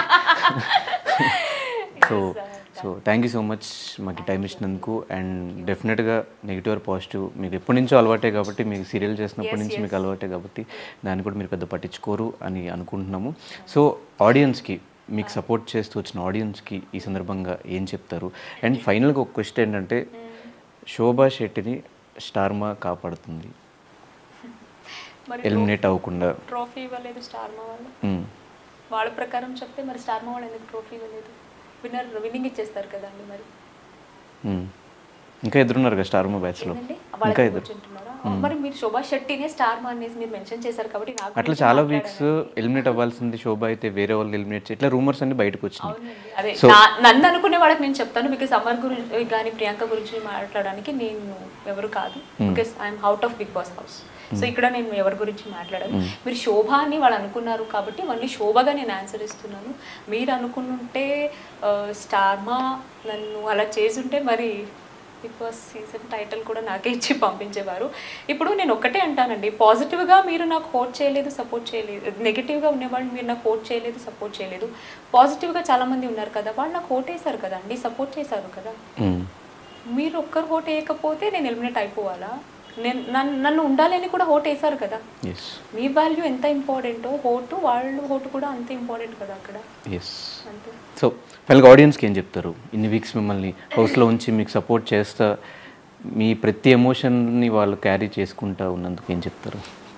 so so thank you so much మాకు టైం ఇచ్చినందుకు అండ్ డెఫినెట్గా నెగిటివ్ ఆర్ పాజిటివ్ మీకు ఎప్పటి నుంచో అలవాటే కాబట్టి మీకు సీరియల్ చేసినప్పటి నుంచి మీకు అలవాటే కాబట్టి దాన్ని కూడా మీరు పెద్ద పట్టించుకోరు అని అనుకుంటున్నాము సో ఆడియన్స్కి మీకు సపోర్ట్ చేస్తూ వచ్చిన ఆడియన్స్కి ఈ సందర్భంగా ఏం చెప్తారు అండ్ ఫైనల్గా ఒక క్వశ్చన్ ఏంటంటే శోభా శెట్టిని స్టార్మా కాపాడుతుంది మరి ఎలిమినేట్ అవ్వకుండా ట్రోఫీ ఇవ్వలేదు స్టార్మా వాళ్ళు మ్మ్. వాళ్ళ ప్రకారం చెప్తే మరి స్టార్మా వాళ్ళు ఎందుకు ట్రోఫీ ఇవ్వలేదు విన్నర్ విన్నింగ్ ఇచ్చేస్తారు కదండి మరి మ్మ్. ఇంకా ఎదురున్నారు కదా స్టార్మా బ్యాచ్లో ఏంటండి ఇంకా వాళ్ళకి ఎదురు కూర్చుంటున్నారా మరి మీరు శోభా శెట్టినే స్టార్ మా అనేసి మీరు మెన్షన్ చేశారు కాబట్టి నాకు అట్లా గురించి చాలా మాట్లాడాను. వీక్స్ ఎలిమినేట్ అవ్వాల్సింది శోభ అయితే వేరే వాళ్ళు ఎలిమినేట్ చేయ ఇట్లా రూమర్స్ అన్ని బయటకు వచ్చినాయి అవునండి అదే So- నా- నన్ను అనుకునే వాళ్ళకి నేను చెప్తాను బికాస్ అమర్ గురించి కానీ ప్రియాంక గురించి మాట్లాడడానికి నేను ఎవరు కాదు because I'm out of big boss house so ఇక్కడ నేను ఎవరి గురించి మాట్లాడాను మీరు శోభ అని వాళ్ళు అనుకున్నారు కాబట్టి మళ్ళీ శోభగా నేను ఆన్సర్ ఇస్తున్నాను మీరు అనుకుంటే స్టార్మా నన్ను అలా చేసుంటే మరి బిగ్ బాస్ సీజన్ టైటిల్ కూడా నాకే ఇచ్చి పంపించేవారు ఇప్పుడు నేను ఒక్కటే అంటానండి పాజిటివ్గా మీరు నాకు హోట్ చేయలేదు సపోర్ట్ చేయలేదు నెగిటివ్గా ఉండేవాళ్ళు మీరు నాకు హోట్ చేయలేదు సపోర్ట్ చేయలేదు పాజిటివ్గా చాలామంది ఉన్నారు కదా వాళ్ళు నాకు హోట్ వేశారు కదా అండి సపోర్ట్ చేశారు కదా మ్మ్. మీరు ఒక్కరు హోట్ వేయకపోతే నేను ఎలిమినేట్ అయిపోవాలా నేను నన్ను నన్ను ఉండాలని కూడా హోట్ వేశారు కదా ఎస్ మీ వాల్యూ ఎంత ఇంపార్టెంటో హోటు వాళ్ళు హోటు కూడా అంత ఇంపార్టెంట్ కదా అక్కడ ఎస్ అంతే సో ఫైనల్గా ఆడియన్స్కి ఏం చెప్తారు ఇన్ని వీక్స్ మిమ్మల్ని హౌస్లో ఉంచి మీకు సపోర్ట్ చేస్తా మీ ప్రతి ఎమోషన్ని వాళ్ళు క్యారీ చేసుకుంటా ఉన్నందుకు ఏం చెప్తారు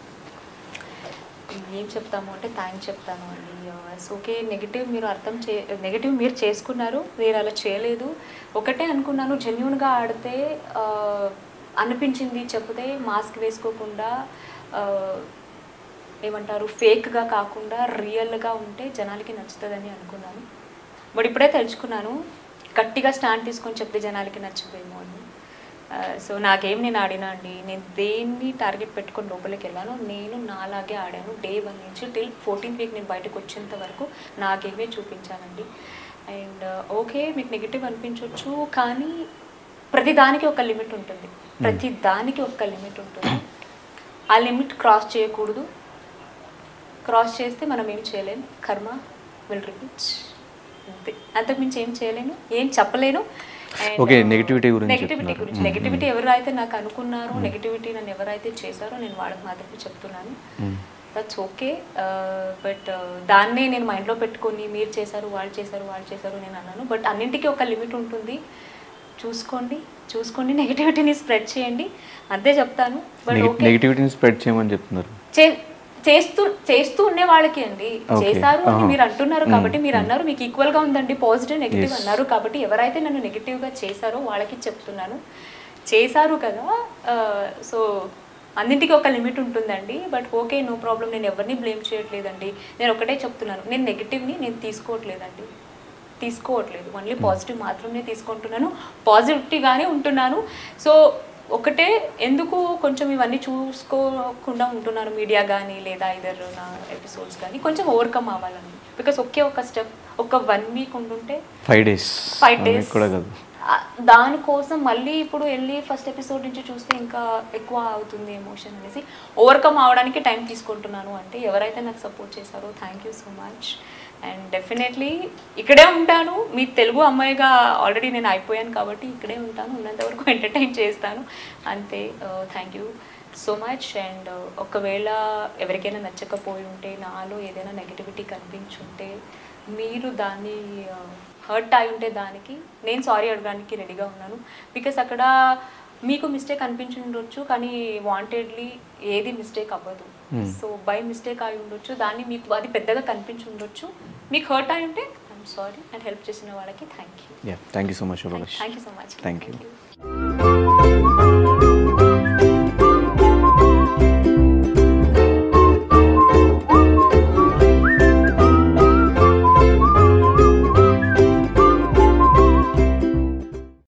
ఏం చెప్తాము అంటే థ్యాంక్స్ చెప్తాను అండి సో ఓకే నెగిటివ్ మీరు అర్థం చే నెగిటివ్ మీరు చేసుకున్నారు నేను అలా చేయలేదు ఒకటే అనుకున్నాను జెన్యున్గా ఆడితే ఆ, అనిపించింది చెప్తే మాస్క్ వేసుకోకుండా ఆ, ఏమంటారు ఫేక్గా కాకుండా రియల్గా ఉంటే జనాలకి నచ్చుతుందని అనుకున్నాను బట్ ఇప్పుడే తెలుసుకున్నాను గట్టిగా స్టాండ్ తీసుకొని చెప్తే జనాలకి నచ్చదేమో అని సో నాకేం నేను ఆడినా అండి నేను దేన్ని టార్గెట్ పెట్టుకొని లోపలికి వెళ్ళాను నేను నాలాగే ఆడాను డే వన్ నుంచి టిల్ ఫోర్టీన్త్ వీక్ నేను బయటకు వచ్చేంత వరకు నా గేమే చూపించానండి అండ్ ఓకే మీకు నెగిటివ్ అనిపించవచ్చు కానీ ప్రతి దానికి ఒక లిమిట్ ఉంటుంది ప్రతి దానికి ఒక లిమిట్ ఉంటుంది ఆ లిమిట్ క్రాస్ చేయకూడదు క్రాస్ చేస్తే మనం ఏం చేయలేం కర్మ విల్ రిపీట్ అంతే అంతకుమించి ఏం చేయలేను ఏం చెప్పలేను And, Okay, uh, negativity గురించి negativity చెప్తున్నారు. గురించి Mm, నెగిటివిటీ ఎవరైతే నాకు అనుకున్నారో నెగిటివిటీ నన్ను ఎవరైతే చేశారో నేను వాళ్ళకి మాత్రమే చెప్తున్నాను మ్మ్. దట్స్ ఓకే బట్ దాన్నే నేను మైండ్లో పెట్టుకొని మీరు చేశారు వాళ్ళు చేశారు వాళ్ళు చేశారు నేను అన్నాను బట్ అన్నింటికీ ఒక లిమిట్ ఉంటుంది చూసుకోండి చూసుకోండి నెగిటివిటీని స్ప్రెడ్ చేయండి అంతే చెప్తాను బట్ నెగి- ఓకే నెగిటివిటీని స్ప్రెడ్ చేయమని చెప్తున్నారు చే- చేస్తూ చేస్తూ ఉండే వాళ్ళకి అండి Okay. చేశారు అని ఆహా. మీరు అంటున్నారు కాబట్టి మీరు అన్నారు మీకు ఈక్వల్ గా ఉందండి పాజిటివ్ నెగిటివ్ Yes. అన్నారు కాబట్టి ఎవరైతే నన్ను నెగిటివ్ గా చేశారో వాళ్ళకి చెప్తున్నాను చేశారు కదా సో అన్నింటికి ఒక లిమిట్ ఉంటుందండి బట్ ఓకే నో ప్రాబ్లం నేను ఎవరిని బ్లేమ్ చేయట్లేదండి నేను ఒకటే చెప్తున్నాను నేను నెగిటివ్ని నేను తీసుకోవట్లేదండి తీసుకోవట్లేదు ఓన్లీ పాజిటివ్ మాత్రమే తీసుకుంటున్నాను పాజిటివ్గానే ఉంటున్నాను సో ఒకటే ఎందుకు కొంచెం ఇవన్నీ చూసుకోకుండా ఉంటున్నారు మీడియా కానీ లేదా ఇదర్ నా ఎపిసోడ్స్ కానీ కొంచెం ఓవర్కమ్ అవ్వాలని బికాస్ ఒకే ఒక స్టెప్ ఒక వన్ వీక్ ఉంటుంటే ఫైవ్ డేస్ ఫైవ్ డేస్ కూడా కాదు ఆ, దానికోసం మళ్ళీ ఇప్పుడు వెళ్ళి ఫస్ట్ ఎపిసోడ్ నుంచి చూస్తే ఇంకా ఎక్కువ అవుతుంది ఎమోషన్ అనేసి ఓవర్కమ్ అవడానికి టైం తీసుకుంటున్నాను అంటే ఎవరైతే నాకు సపోర్ట్ చేశారో thank you so much and definitely ఇక్కడే ఉంటాను మీ తెలుగు అమ్మాయిగా ఆల్రెడీ నేను అయిపోయాను కాబట్టి ఇక్కడే ఉంటాను ఉన్నంత వరకు ఎంటర్టైన్ చేస్తాను అంతే thank you so much and ఒకవేళ ఎవరికైనా నచ్చకపోయి ఉంటే నాలో ఏదైనా నెగిటివిటీ కనిపించుంటే మీరు దాన్ని హర్ట్ అయి ఉంటే దానికి నేను సారీ అడగడానికి రెడీగా ఉన్నాను బికాస్ అక్కడ మీకు మిస్టేక్ అనిపించి ఉండొచ్చు కానీ వాంటెడ్లీ ఏది మిస్టేక్ అవ్వదు సో బై మిస్టేక్ అయి ఉండొచ్చు దాన్ని మీకు అది పెద్దగా కనిపించి ఉండొచ్చు మీకు హర్ట్ అయి ఉంటే ఐఎమ్ సారీ అండ్ హెల్ప్ చేసిన వాళ్ళకి thank you yeah thank you so much Shobha thank you so much Thank you.